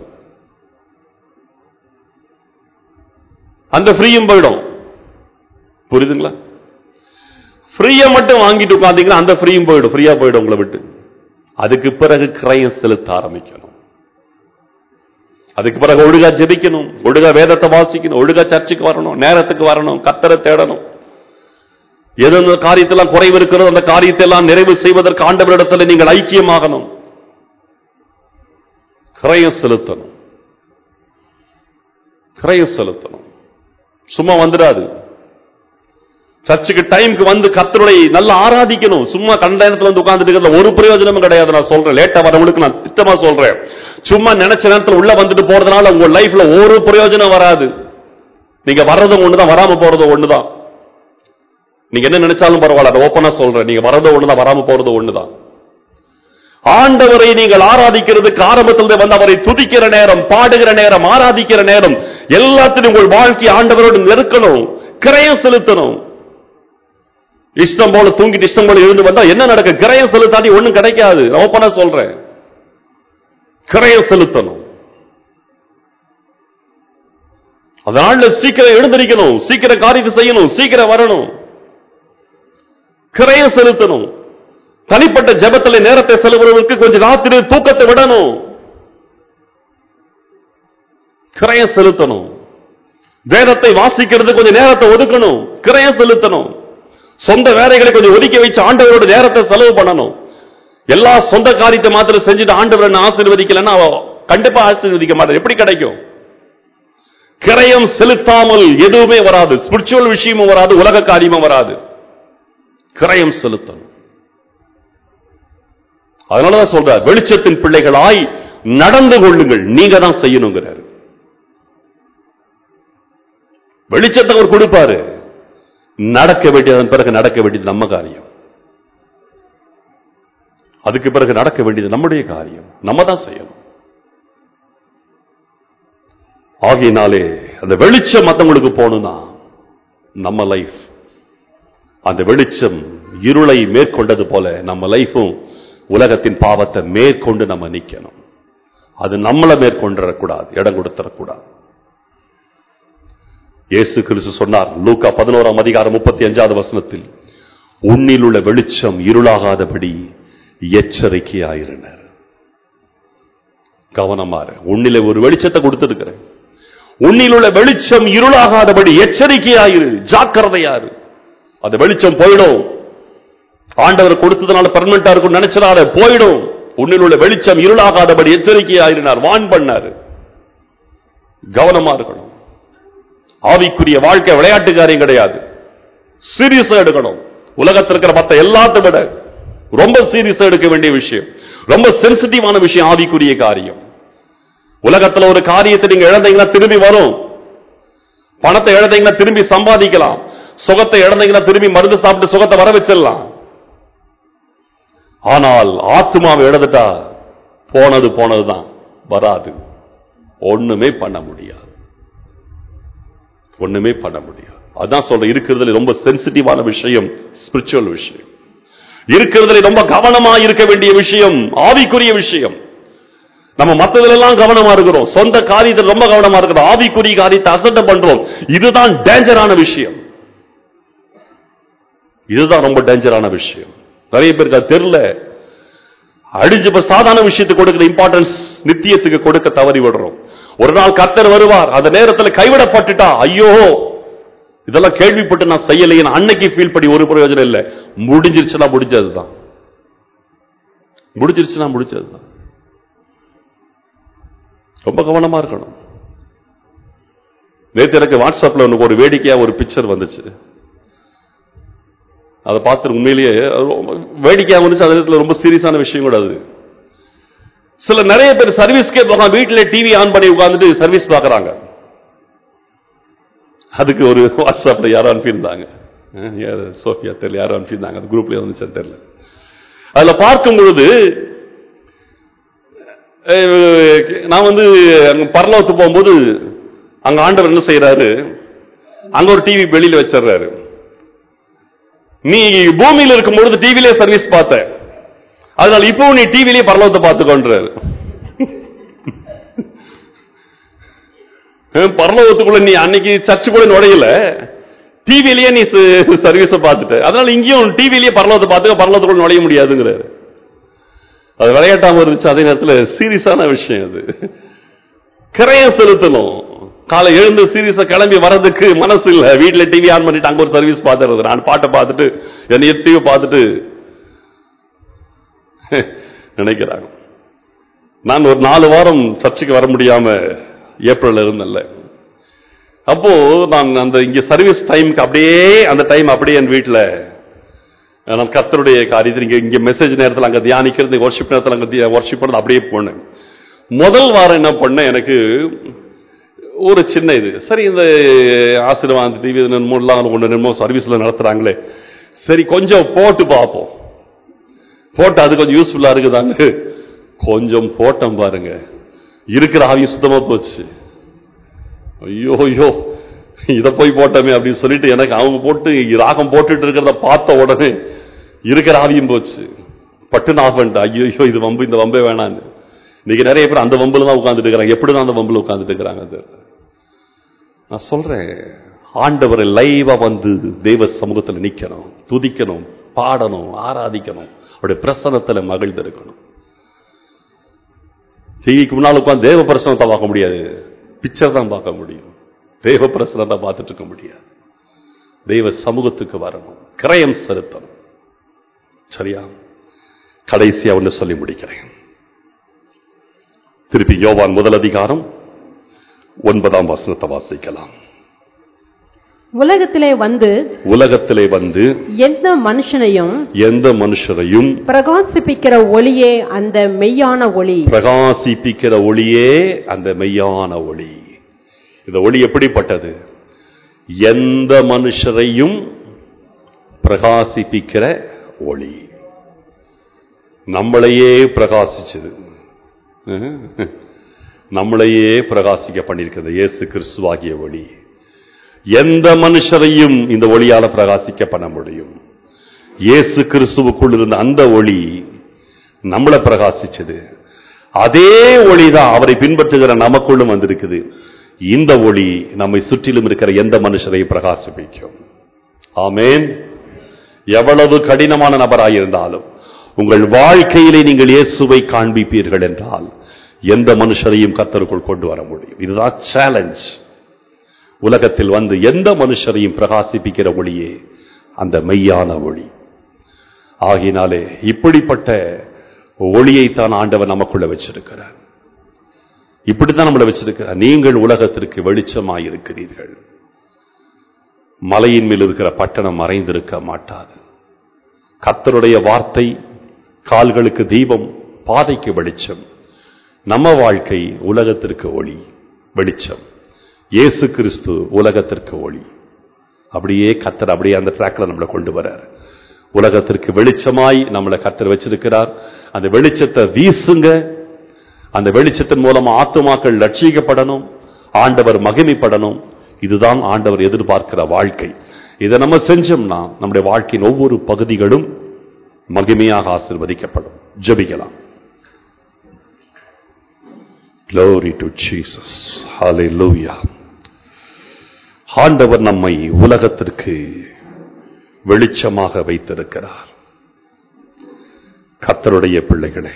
அந்த ஃப்ரீயும் போயிடும் புரியுதுங்களா ஃப்ரீயா மட்டும் வாங்கிட்டு உட்காந்தீங்கன்னா அந்த ஃப்ரீயும் போயிடும் ஃப்ரீயா போயிடும் உங்களை விட்டு அதுக்கு பிறகு கிரயம் செலுத்த ஆரம்பிக்கணும் அதுக்கு பிறகு ஒழுங்கா ஜெபிக்கணும் ஒழுங்கா வேதத்தை வாசிக்கணும் ஒழுங்கா சர்ச்சுக்கு வரணும் நேரத்துக்கு வரணும் கத்தரை தேடணும் எதெந்த காரியத்தெல்லாம் குறைவு இருக்கிறதோ அந்த காரியத்தை எல்லாம் நிறைவு செய்வதற்கு ஆண்டவரிடத்தில் நீங்கள் ஐக்கியமாகணும் கிரயம் செலுத்தணும் கிரயம் செலுத்தணும் சும்மா வந்துடாது சர்ச்சுக்கு டைம்க்கு வந்து கத்தருடைய நல்லா ஆராதிக்கணும் சும்மா கண்ட நேரத்துல வந்து உட்கார்ந்துட்டு இருக்கிறதுல ஒரு பிரயோஜனமும் கிடையாது நான் சொல்றேன் லேட்டா வரவங்களுக்கு நான் திட்டமா சொல்றேன் சும்மா நினைச்ச நேரத்துல உள்ள வந்துட்டு போறதுனால உங்க லைஃப்ல ஒரு பிரயோஜனம் வராது நீங்க வர்றதும் ஒண்ணுதான் வராம போறதும் ஒண்ணுதான் நீங்க என்ன நினைச்சாலும் பரவாயில்ல அதை ஓப்பனா சொல்றேன் நீங்க வர்றதும் ஒண்ணுதான் வராம போறதும் ஒண்ணுதான் ஆண்டவரை நீங்கள் ஆராதிக்கிறதுக்கு ஆரம்பத்தில் வந்து அவரை துதிக்கிற நேரம் பாடுகிற நேரம் ஆராதிக்கிற நேரம் எல்லாத்திலும் உங்கள் வாழ்க்கை ஆண்டவரோடு நெருக்கணும் கிரயம் செலுத்தணும் இஷ்டம் போல தூங்கிட்டு இஷ்டம் போல எழுந்து வந்தா என்ன நடக்க கிரயம் செலுத்தாடி ஒண்ணும் கிடைக்காது நான் ஓப்பனா சொல்றேன் கிரயம் செலுத்தணும் அதனால சீக்கிரம் எழுந்திருக்கணும் சீக்கிரம் காரியத்தை செய்யணும் சீக்கிரம் வரணும் கிரயம் செலுத்தணும் தனிப்பட்ட ஜெபத்துல நேரத்தை செலவிடுவதற்கு கொஞ்சம் ராத்திரி தூக்கத்தை விடணும் கிரயம் செலுத்தணும் வேதத்தை வாசிக்கிறது கொஞ்சம் நேரத்தை ஒதுக்கணும் கிரயம் செலுத்தணும் சொந்த வேலைகளை கொஞ்சம் ஒதுக்கி வச்சு ஆண்டவரோட நேரத்தை செலவு பண்ணணும் எல்லா சொந்த காரியத்தை மாத்திரம் செஞ்சுட்டு ஆண்டவர் என்ன ஆசீர்வதிக்கலன்னா அவ கண்டிப்பா ஆசீர்வதிக்க மாட்டார் எப்படி கிடைக்கும் கிரயம் செலுத்தாமல் எதுவுமே வராது ஸ்பிரிச்சுவல் விஷயமும் வராது உலக காரியமும் வராது கிரயம் செலுத்தணும் அதனாலதான் சொல்றார் வெளிச்சத்தின் பிள்ளைகளாய் நடந்து கொள்ளுங்கள் நீங்க தான் செய்யணுங்கிறாரு வெளிச்சத்தை அவர் கொடுப்பாரு நடக்க வேண்டியதன் பிறகு நடக்க வேண்டியது நம்ம காரியம் அதுக்கு பிறகு நடக்க வேண்டியது நம்முடைய காரியம் நம்ம தான் செய்யணும் ஆகையினாலே அந்த வெளிச்சம் மத்தவங்களுக்கு போகணும்னா நம்ம லைஃப் அந்த வெளிச்சம் இருளை மேற்கொண்டது போல நம்ம லைஃபும் உலகத்தின் பாவத்தை மேற்கொண்டு நம்ம நிக்கணும் அது நம்மளை மேற்கொண்டுடக்கூடாது இடம் கொடுத்துடக்கூடாது இயேசு கிறிஸ்து சொன்னார் லூக்கா பதினோராம் அதிகாரம் முப்பத்தி அஞ்சாவது வசனத்தில் உன்னில் உள்ள வெளிச்சம் இருளாகாதபடி எச்சரிக்கையாயிருனர் கவனமாறு உன்னில ஒரு வெளிச்சத்தை கொடுத்திருக்கிறேன் உன்னில் உள்ள வெளிச்சம் இருளாகாதபடி எச்சரிக்கையாயிரு ஜாக்கிரதையாரு அந்த வெளிச்சம் போயிடும் ஆண்டவர் கொடுத்ததுனால பெர்மனண்டா இருக்கும் நினைச்சதால போயிடும் உன்னில் உள்ள வெளிச்சம் இருளாகாதபடி எச்சரிக்கையாயிருனார் வான் பண்ணாரு கவனமா இருக்கணும் ஆவிக்குரிய வாழ்க்கை விளையாட்டு காரியம் கிடையாது சீரியஸா எடுக்கணும் உலகத்தில் இருக்கிற மத்த எல்லாத்தை விட ரொம்ப சீரியஸா எடுக்க வேண்டிய விஷயம் ரொம்ப சென்சிட்டிவான விஷயம் ஆவிக்குரிய காரியம் உலகத்துல ஒரு காரியத்தை நீங்க இழந்தீங்கன்னா திரும்பி வரும் பணத்தை இழந்தீங்கன்னா திரும்பி சம்பாதிக்கலாம் சுகத்தை இழந்தீங்கன்னா திரும்பி மருந்து சாப்பிட்டு சுகத்தை வர வச்சிடலாம் ஆனால் ஆத்மாவை இழந்துட்டா போனது போனதுதான் வராது ஒண்ணுமே பண்ண முடியாது ஒண்ணுமே பண்ண முடியாது அதான் சொல்ற இருக்கிறதுல ரொம்ப சென்சிட்டிவான விஷயம் ஸ்பிரிச்சுவல் விஷயம் இருக்கிறதுல ரொம்ப கவனமா இருக்க வேண்டிய விஷயம் ஆவிக்குரிய விஷயம் நம்ம மத்ததுல எல்லாம் கவனமா இருக்கிறோம் சொந்த காரியத்தில் ரொம்ப கவனமா இருக்கிறோம் ஆவிக்குரிய காரியத்தை அசட்ட பண்றோம் இதுதான் டேஞ்சரான விஷயம் இதுதான் ரொம்ப டேஞ்சரான விஷயம் நிறைய பேருக்கு அது தெரியல அடிஞ்சு இப்ப சாதாரண விஷயத்துக்கு கொடுக்கிற இம்பார்ட்டன்ஸ் நித்தியத்துக்கு கொடுக்க தவறி விடுறோம் ஒரு நாள் கர்த்தர் வருவார் அந்த நேரத்தில் கைவிடப்பட்டுட்டா ஐயோ இதெல்லாம் கேள்விப்பட்டு நான் செய்யலையே அன்னைக்கு ஃபீல் பண்ணி ஒரு பிரயோஜனம் இல்லை முடிஞ்சிருச்சுன்னா முடிஞ்சதுதான் முடிஞ்சிருச்சுன்னா முடிஞ்சதுதான் ரொம்ப கவனமா இருக்கணும் நேத்து எனக்கு வாட்ஸ்அப்ல உனக்கு ஒரு வேடிக்கையா ஒரு பிக்சர் வந்துச்சு அதை பார்த்து உண்மையிலேயே அது ரொம்ப வேடிக்கையா வந்துச்சு அந்த நேரத்தில் ரொம்ப சீரியஸான விஷயம் கூட அது சில நிறைய பேர் சர்வீஸ்க்கே போக வீட்டில் டிவி ஆன் பண்ணி உட்கார்ந்துட்டு சர்வீஸ் பார்க்கறாங்க அதுக்கு ஒரு வாட்ஸ்அப்ல யாரோ அனுப்பியிருந்தாங்க அஹ் யாரு சோஃபியா தெரியல யாரோ அனுப்பியிருந்தாங்க அது குரூப்ல வந்துச்சு தெரியல அதுல பார்க்கும் பொழுது அஹ், நான் வந்து அங்க பரலோகத்து போகும்போது அங்க ஆண்டவர் என்ன செய்யறாரு அங்க ஒரு டிவி வெளியில வச்சிடுறாரு நீ பூமியில இருக்கும் பொழுது டிவிலே சர்வீஸ் பார்த்த அதனால இப்போ நீ டிவிலே பரலோகத்தை பார்த்துக்கொன்றாரு அஹ், பரலோகத்துக்குள்ள நீ அன்னைக்கு சர்ச்சுக்குள்ள நுழையல டிவிலேயே நீ சர்வீஸ பார்த்துட்ட அதனால இங்கேயும் டிவிலேயே பரலோகத்தை பார்த்து பரலோகத்துக்குள்ள நுழைய முடியாதுங்கிறாரு அது விளையாட்டாம இருந்துச்சு அதே நேரத்தில் சீரியஸான விஷயம் அது கிரயம் செலுத்தணும் காலை எழுந்து சீரியஸா கிளம்பி வர்றதுக்கு மனசு இல்ல வீட்டுல டிவி ஆன் பண்ணிட்டு அங்க ஒரு சர்வீஸ் பார்த்துறது நான் பாட்டை பார்த்துட்டு என்னை எத்தையும் பார்த்துட்டு நினைக்கிறாங்க நான் ஒரு நாலு வாரம் சர்ச்சுக்கு வர முடியாம ஏப்ரல்ல இருந்தேன்ல அப்போ நான் அந்த இங்க சர்வீஸ் டைம்க்கு அப்படியே அந்த டைம் அப்படியே என் வீட்டுல நான் கர்த்தருடைய காரியத்தில் இங்க இங்க மெசேஜ் நேரத்தில் அங்க தியானிக்கிறது ஒர்ஷிப் நேரத்தில் அங்க ஒர்ஷிப் பண்ணது அப்படியே போனேன் முதல் வாரம் என்ன பண்ணேன் எனக்கு ஒரு சின்ன இது சரி இந்த ஆசீர்வாதம் டிவி மூணுலாம் ஒன்று என்னமோ சர்வீஸ்ல நடத்துறாங்களே சரி கொஞ்சம் போட்டு பார்ப்போம் போட்டு அது கொஞ்சம் யூஸ்ஃபுல்லா இருக்குதான்னு கொஞ்சம் போட்டோம் பாருங்க இருக்கிற ஆவியும் சுத்தமா போச்சு ஐயோ ஐயோ இத போய் போட்டோமே அப்படின்னு சொல்லிட்டு எனக்கு அவங்க போட்டு ராகம் போட்டுட்டு இருக்கிறத பார்த்த உடனே இருக்கிற ஆவியும் போச்சு பட்டுன்னு ஆஃப் பண்ணிட்டேன் ஐயோ ஐயோ இது வம்பு இந்த வம்பே வேணான்னு இன்னைக்கு நிறைய பேர் அந்த வம்புல தான் உட்கார்ந்துட்டு இருக்கிறாங்க எப்படி தான் அந்த வம்புல உட்கார்ந்துட்டு இருக்கிறாங்க அது நான் சொல்றேன் ஆண்டவரை லைவா வந்து தெய்வ சமூகத்தில் நிக்கணும் துதிக்கணும் பாடணும் ஆராதிக்கணும் அவருடைய பிரசனத்துல மகிழ்ந்து இருக்கணும் டிவிக்கு முன்னால் உட்கார்ந்து தேவ பிரசனத்தை பார்க்க முடியாது பிக்சர் தான் பார்க்க முடியும் தேவ பிரசனத்தை பார்த்துட்டு இருக்க முடியாது தெய்வ சமூகத்துக்கு வரணும் கிரயம் செலுத்தணும் சரியா கடைசியா ஒன்று சொல்லி முடிக்கிறேன் திருப்பி யோவான் முதல் அதிகாரம் ஒன்பதாம் வசனத்தை வாசிக்கலாம் உலகத்திலே வந்து உலகத்திலே வந்து எந்த மனுஷனையும் எந்த மனுஷரையும் பிரகாசிப்பிக்கிற ஒளியே அந்த மெய்யான ஒளி பிரகாசிப்பிக்கிற ஒளியே அந்த மெய்யான ஒளி இந்த ஒளி எப்படிப்பட்டது எந்த மனுஷரையும் பிரகாசிப்பிக்கிற ஒளி நம்மளையே பிரகாசிச்சது அஹ், நம்மளையே பிரகாசிக்க பண்ணியிருக்கிறது இயேசு கிறிஸ்துவாகிய ஒளி எந்த மனுஷரையும் இந்த ஒளியால பிரகாசிக்க பண்ண முடியும் இயேசு கிறிஸ்துவுக்குள் இருந்த அந்த ஒளி நம்மளை பிரகாசிச்சது அதே ஒளிதான் அவரை பின்பற்றுகிற நமக்குள்ளும் வந்திருக்குது இந்த ஒளி நம்மை சுற்றிலும் இருக்கிற எந்த மனுஷரையும் பிரகாசிப்பிக்கும் ஆமென் எவ்வளவு கடினமான நபராயிருந்தாலும் உங்கள் வாழ்க்கையிலே நீங்கள் இயேசுவை காண்பிப்பீர்கள் என்றால் எந்த மனுஷரையும் கத்தருக்குள் கொண்டு வர முடியும் இதுதான் சேலஞ்ச் உலகத்தில் வந்து எந்த மனுஷரையும் பிரகாசிப்பிக்கிற ஒளியே அந்த மெய்யான ஒளி ஆகினாலே இப்படிப்பட்ட ஒளியைத்தான் ஆண்டவர் நமக்குள்ள வச்சிருக்கிறார் இப்படித்தான் நம்மளை வச்சிருக்கிறார் நீங்கள் உலகத்திற்கு வெளிச்சமாய் இருக்கிறீர்கள் மலையின் மேல் இருக்கிற பட்டணம் மறைந்திருக்க மாட்டாது கர்த்தருடைய வார்த்தை கால்களுக்கு தீபம் பாதைக்கு வெளிச்சம் நம்ம வாழ்க்கை உலகத்திற்கு ஒளி வெளிச்சம் இயேசு கிறிஸ்து உலகத்திற்கு ஒளி அப்படியே கத்தர் அப்படியே அந்த ட்ராக்ல நம்மளை கொண்டு வரார் உலகத்திற்கு வெளிச்சமாய் நம்மளை கத்தர் வச்சிருக்கிறார் அந்த வெளிச்சத்தை வீசுங்க அந்த வெளிச்சத்தின் மூலம் ஆத்துமாக்கள் லட்சிக்கப்படணும் ஆண்டவர் மகிமைப்படணும் இதுதான் ஆண்டவர் எதிர்பார்க்கிற வாழ்க்கை இதை நம்ம செஞ்சோம்னா நம்முடைய வாழ்க்கையின் ஒவ்வொரு பகுதிகளும் மகிமையாக ஆசிர்வதிக்கப்படும் ஜெபிக்கலாம் Glory to Jesus. Hallelujah. ஆண்டவர் நம்மை உலகத்திற்கு வெளிச்சமாக வைத்திருக்கிறார் கர்த்தருடைய பிள்ளைகளே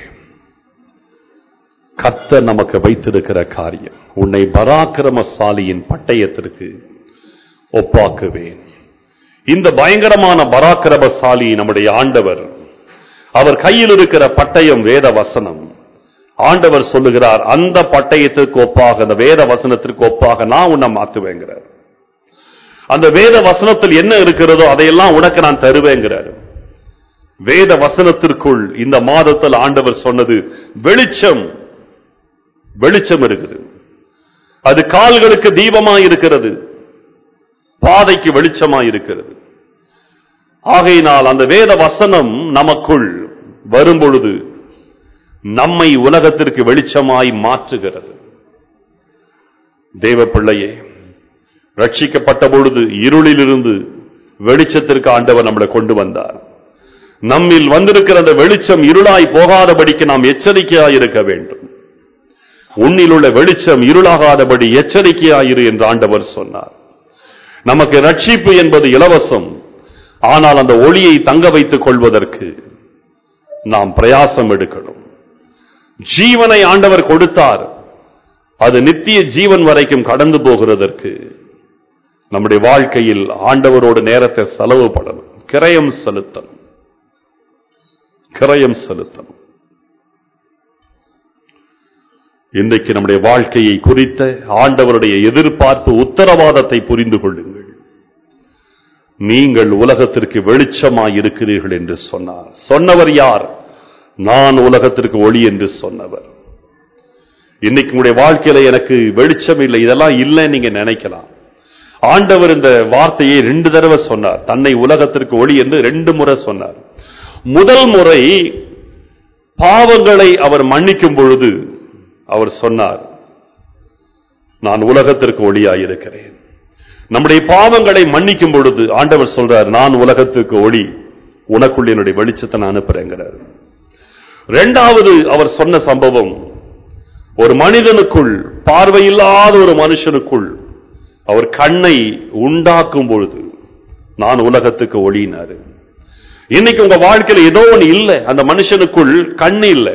கர்த்தர் நமக்கு வைத்திருக்கிற காரியம் உன்னை பராக்கிரமசாலியின் பட்டயத்திற்கு ஒப்பாக்குவேன் இந்த பயங்கரமான பராக்கிரமசாலி நம்முடைய ஆண்டவர் அவர் கையில் இருக்கிற பட்டயம் வேத வசனம் ஆண்டவர் சொல்லுகிறார் அந்த பட்டயத்திற்கு ஒப்பாக அந்த வேத வசனத்திற்கு ஒப்பாக நான் உன்னை மாத்துவேங்கிறார் அந்த வேத வசனத்தில் என்ன இருக்கிறதோ அதையெல்லாம் உனக்கு நான் தருவேங்கிறார் வேத வசனத்திற்குள் இந்த மாதத்தில் ஆண்டவர் சொன்னது வெளிச்சம் வெளிச்சம் இருக்குது அது கால்களுக்கு தீபமாய் இருக்கிறது பாதைக்கு வெளிச்சமாய் இருக்கிறது ஆகையினால் அந்த வேத வசனம் நமக்குள் வரும்பொழுது நம்மை உலகத்திற்கு வெளிச்சமாய் மாற்றுகிறது தேவ பிள்ளையே ரட்சிக்கப்பட்ட பொழுது இருளிலிருந்து வெளிச்சத்திற்கு ஆண்டவர் நம்மளை கொண்டு வந்தார் நம்மில் வந்திருக்கிற அந்த வெளிச்சம் இருளாய் போகாதபடிக்கு நாம் எச்சரிக்கையாய் இருக்க வேண்டும் உன்னில் உள்ள வெளிச்சம் இருளாகாதபடி எச்சரிக்கையாயிரு என்று ஆண்டவர் சொன்னார் நமக்கு ரட்சிப்பு என்பது இலவசம் ஆனால் அந்த ஒளியை தங்க வைத்துக் கொள்வதற்கு நாம் பிரயாசம் எடுக்கணும் ஜீவனை ஆண்டவர் கொடுத்தார் அது நித்திய ஜீவன் வரைக்கும் கடந்து போகிறதற்கு நம்முடைய வாழ்க்கையில் ஆண்டவரோடு நேரத்தை செலவு படணும் கிரயம் செலுத்தணும் கிரயம் செலுத்தணும் இன்றைக்கு நம்முடைய வாழ்க்கையை குறித்த ஆண்டவருடைய எதிர்பார்ப்பு உத்தரவாதத்தை புரிந்து கொள்ளுங்கள் நீங்கள் உலகத்திற்கு வெளிச்சமாய் இருக்கிறீர்கள் என்று சொன்னார் சொன்னவர் யார் நான் உலகத்திற்கு ஒளி என்று சொன்னவர் இன்னைக்கு உங்களுடைய வாழ்க்கையில எனக்கு வெளிச்சம் இல்லை இதெல்லாம் இல்லைன்னு நீங்க நினைக்கலாம் ஆண்டவர் இந்த வார்த்தையை ரெண்டு தடவை சொன்னார் தன்னை உலகத்திற்கு ஒளி என்று ரெண்டு முறை சொன்னார் முதல் முறை பாவங்களை அவர் மன்னிக்கும் பொழுது அவர் சொன்னார் நான் உலகத்திற்கு ஒளியாயிருக்கிறேன் நம்முடைய பாவங்களை மன்னிக்கும் பொழுது ஆண்டவர் சொல்றார் நான் உலகத்திற்கு ஒளி உனக்குள் என்னுடைய வெளிச்சத்தை நான் அனுப்புறேங்கிறார் இரண்டாவது அவர் சொன்ன சம்பவம் ஒரு மனிதனுக்குள் பார்வையில்லாத ஒரு மனுஷனுக்குள் அவர் கண்ணை உண்டாக்கும் பொழுது நான் உலகத்துக்கு ஒளியினாரு இன்னைக்கு உங்க வாழ்க்கையில ஏதோ ஒண்ணு இல்ல அந்த மனுஷனுக்குள் கண்ணு இல்ல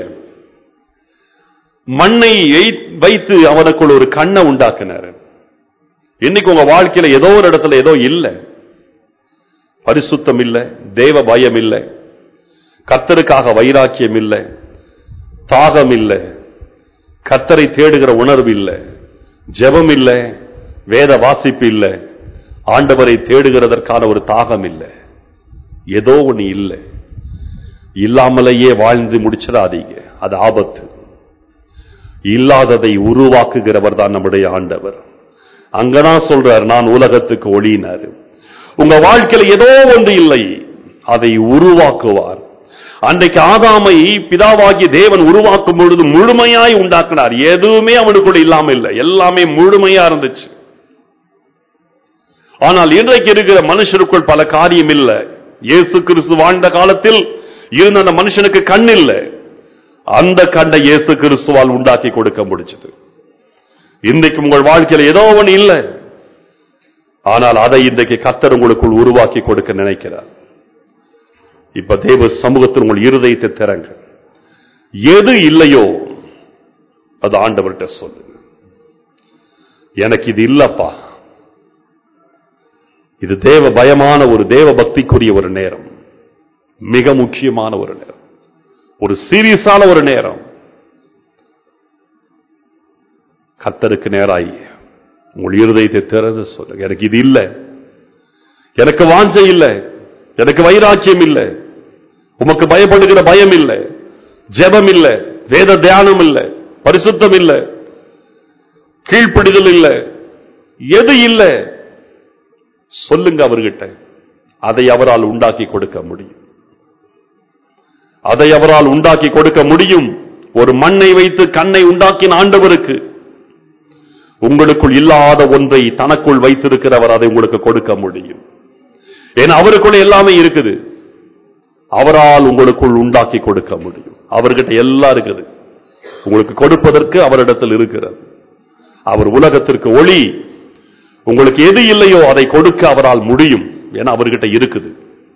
மண்ணை எய்- வைத்து அவனுக்குள் ஒரு கண்ணை உண்டாக்கினாரு இன்னைக்கு உங்க வாழ்க்கையில ஏதோ ஒரு இடத்துல ஏதோ இல்ல பரிசுத்தம் இல்ல தேவ பயம் இல்ல கத்தருக்காக வைராக்கியம் இல்ல தாகம் இல்ல கத்தரை தேடுகிற உணர்வு இல்ல ஜெபம் இல்ல வேத வாசிப்பு இல்ல ஆண்டவரை தேடுகிறதற்கான ஒரு தாகம் இல்ல ஏதோ ஒண்ணு இல்ல இல்லாமலேயே வாழ்ந்து முடிச்சிடாதீங்க அது ஆபத்து இல்லாததை உருவாக்குகிறவர் தான் நம்முடைய ஆண்டவர் அங்கதான் சொல்றார் நான் உலகத்துக்கு ஒளியினாரு உங்க வாழ்க்கையில ஏதோ ஒன்று இல்லை அதை உருவாக்குவார் அன்றைக்கு ஆதாமை பிதாவாகிய தேவன் உருவாக்கும் பொழுது முழுமையாய் உண்டாக்கினார் எதுவுமே அவனுக்குள்ள இல்லாம இல்லை எல்லாமே முழுமையா இருந்துச்சு ஆனால் இன்றைக்கு இருக்கிற மனுஷனுக்குள் பல காரியம் இல்லை இயேசு கிறிஸ்து வாழ்ந்த காலத்தில் இருந்த அந்த மனுஷனுக்கு கண் இல்லை அந்த கண்ணை இயேசு கிறிஸ்துவால் உண்டாக்கி கொடுக்க முடிச்சது இன்றைக்கு உங்கள் வாழ்க்கையில் ஏதோ ஒன்று இல்லை ஆனால் அதை இன்றைக்கு கத்தர் உங்களுக்குள் உருவாக்கி கொடுக்க நினைக்கிறார் இப்ப தேவ சமூகத்தில் உங்கள் இருதயத்தை திறங்க எது இல்லையோ அது ஆண்டவர்கிட்ட சொல்லு எனக்கு இது இல்லப்பா இது தேவ பயமான ஒரு தேவ பக்திக்குரிய ஒரு நேரம் மிக முக்கியமான ஒரு நேரம் ஒரு சீரியஸான ஒரு நேரம் கத்தருக்கு நேராய் உங்கள் இருதயத்தை திறந்து சொல்லுங்க எனக்கு இது இல்லை எனக்கு வாஞ்சை இல்லை எனக்கு வைராக்கியம் இல்லை உமக்கு பயப்படுகிற பயம் இல்லை ஜெபம் இல்லை வேத தியானம் இல்லை பரிசுத்தம் இல்லை கீழ்ப்படிதல் இல்லை எது இல்லை சொல்லுங்க அவர்கிட்ட அதை அவரால் உண்டாக்கி கொடுக்க முடியும் அதை அவரால் உண்டாக்கி கொடுக்க முடியும் ஒரு மண்ணை வைத்து கண்ணை உண்டாக்கின ஆண்டவருக்கு உங்களுக்குள் இல்லாத ஒன்றை தனக்குள் வைத்திருக்கிறவர் அதை உங்களுக்கு கொடுக்க முடியும் ஏன்னா அவருக்குள்ள எல்லாமே இருக்குது அவரால் உங்களுக்குள் உண்டாக்கி கொடுக்க முடியும் அவர்கிட்ட எல்லாம் இருக்குது உங்களுக்கு கொடுப்பதற்கு அவரிடத்தில் இருக்கிறது அவர் உலகத்திற்கு ஒளி உங்களுக்கு எது இல்லையோ அதை கொடுக்க அவரால் முடியும் ஏன்னா அவர்கிட்ட இருக்குது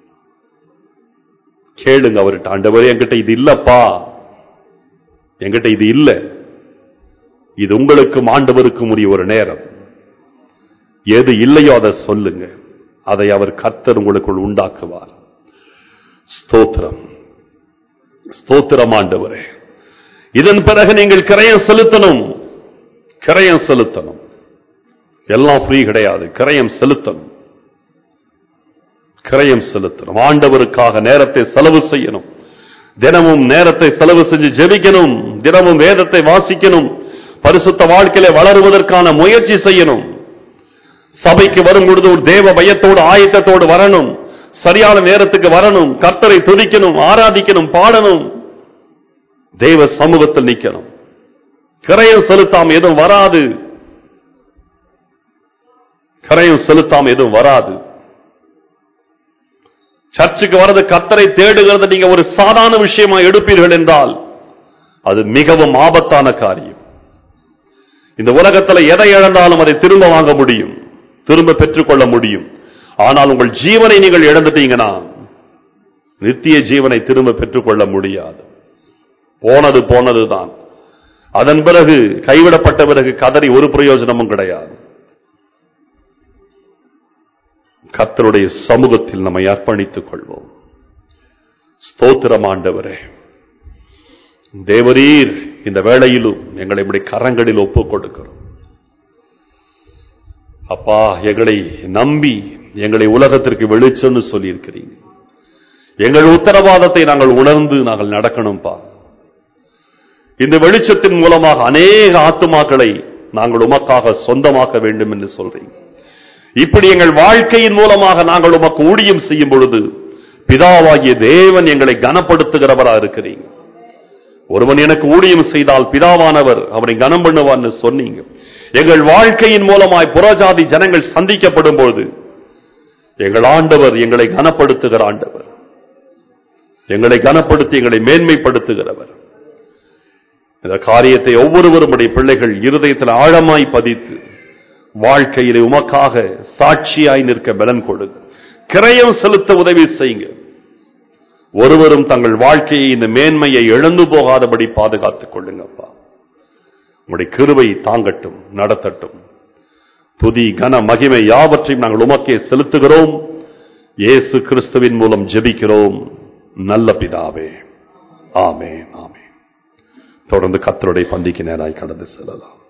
கேளுங்க அவர்கிட்ட ஆண்டவரே என்கிட்ட இது இல்லப்பா என்கிட்ட இது இல்ல இது உங்களுக்கும் ஆண்டவருக்கும் உரிய ஒரு நேரம் எது இல்லையோ அதை சொல்லுங்க அதை அவர் கர்த்தர் உங்களுக்குள் உண்டாக்குவார் ஸ்தோத்திரம் ஸ்தோத்திரம் ஆண்டவரே இதன் பிறகு நீங்கள் கிரயம் செலுத்தணும் கிரயம் செலுத்தணும் எல்லாம் ஃப்ரீ கிடையாது கிரயம் செலுத்தணும் கிரயம் செலுத்தணும் ஆண்டவருக்காக நேரத்தை செலவு செய்யணும் தினமும் நேரத்தை செலவு செஞ்சு ஜெபிக்கணும் தினமும் வேதத்தை வாசிக்கணும் பரிசுத்த வாழ்க்கையில வளருவதற்கான முயற்சி செய்யணும் சபைக்கு வரும் பொழுது ஒரு தேவ பயத்தோடு ஆயத்தத்தோடு வரணும் சரியான நேரத்துக்கு வரணும் கர்த்தரை துதிக்கணும் ஆராதிக்கணும் பாடணும் தேவ சமூகத்தில் நிக்கணும் கிரயம் செலுத்தாம எதுவும் வராது கரையும் செலுத்தாம எதுவும் வராது சர்ச்சுக்கு வர்றது கத்தரை தேடுகிறது நீங்க ஒரு சாதாரண விஷயமா எடுப்பீர்கள் என்றால் அது மிகவும் ஆபத்தான காரியம் இந்த உலகத்துல எதை இழந்தாலும் அதை திரும்ப வாங்க முடியும் திரும்ப பெற்றுக்கொள்ள முடியும் ஆனால் உங்கள் ஜீவனை நீங்கள் இழந்துட்டீங்கன்னா நித்திய ஜீவனை திரும்ப பெற்றுக்கொள்ள முடியாது போனது போனதுதான் அதன் பிறகு கைவிடப்பட்ட பிறகு கதறி ஒரு பிரயோஜனமும் கிடையாது கர்த்தருடைய சமூகத்தில் நம்மை அர்ப்பணித்துக் கொள்வோம் ஸ்தோத்திரம் ஆண்டவரே தேவரீர் இந்த வேளையிலும் எங்களை இப்படி கரங்களில் ஒப்புக் கொடுக்கிறோம் அப்பா எங்களை நம்பி எங்களை உலகத்திற்கு வெளிச்சம்னு சொல்லியிருக்கிறீங்க எங்கள் உத்தரவாதத்தை நாங்கள் உணர்ந்து நாங்கள் நடக்கணும்பா இந்த வெளிச்சத்தின் மூலமாக அநேக ஆத்துமாக்களை நாங்கள் உமக்காக சொந்தமாக்க வேண்டும் என்று சொல்றீங்க இப்படி எங்கள் வாழ்க்கையின் மூலமாக நாங்கள் உமக்கு ஊழியம் செய்யும் பொழுது பிதாவாகிய தேவன் எங்களை கனப்படுத்துகிறவரா இருக்கிறீங்க ஒருவன் எனக்கு ஊழியம் செய்தால் பிதாவானவர் அவனை கனம் பண்ணுவான்னு சொன்னீங்க எங்கள் வாழ்க்கையின் மூலமாய் புறஜாதி ஜனங்கள் சந்திக்கப்படும் பொழுது எங்கள் ஆண்டவர் எங்களை கனப்படுத்துகிற ஆண்டவர் எங்களை கனப்படுத்தி எங்களை மேன்மைப்படுத்துகிறவர் இந்த காரியத்தை ஒவ்வொருவரும் உடைய பிள்ளைகள் இருதயத்தில் ஆழமாய் பதித்து வாழ்க்கையிலே உமக்காக சாட்சியாய் நிற்க பலன் கொடு கிரயம் செலுத்த உதவி செய்யுங்க ஒருவரும் தங்கள் வாழ்க்கையை இந்த மேன்மையை இழந்து போகாதபடி பாதுகாத்துக் கொள்ளுங்கப்பா உங்களுடைய கிருபை தாங்கட்டும் நடத்தட்டும் துதி கன மகிமை யாவற்றையும் நாங்கள் உமக்கே செலுத்துகிறோம் இயேசு கிறிஸ்துவின் மூலம் ஜெபிக்கிறோம் நல்ல பிதாவே ஆமே ஆமே தொடர்ந்து கத்தருடைய பந்திக்கு நேராய் கடந்து செல்லலாம்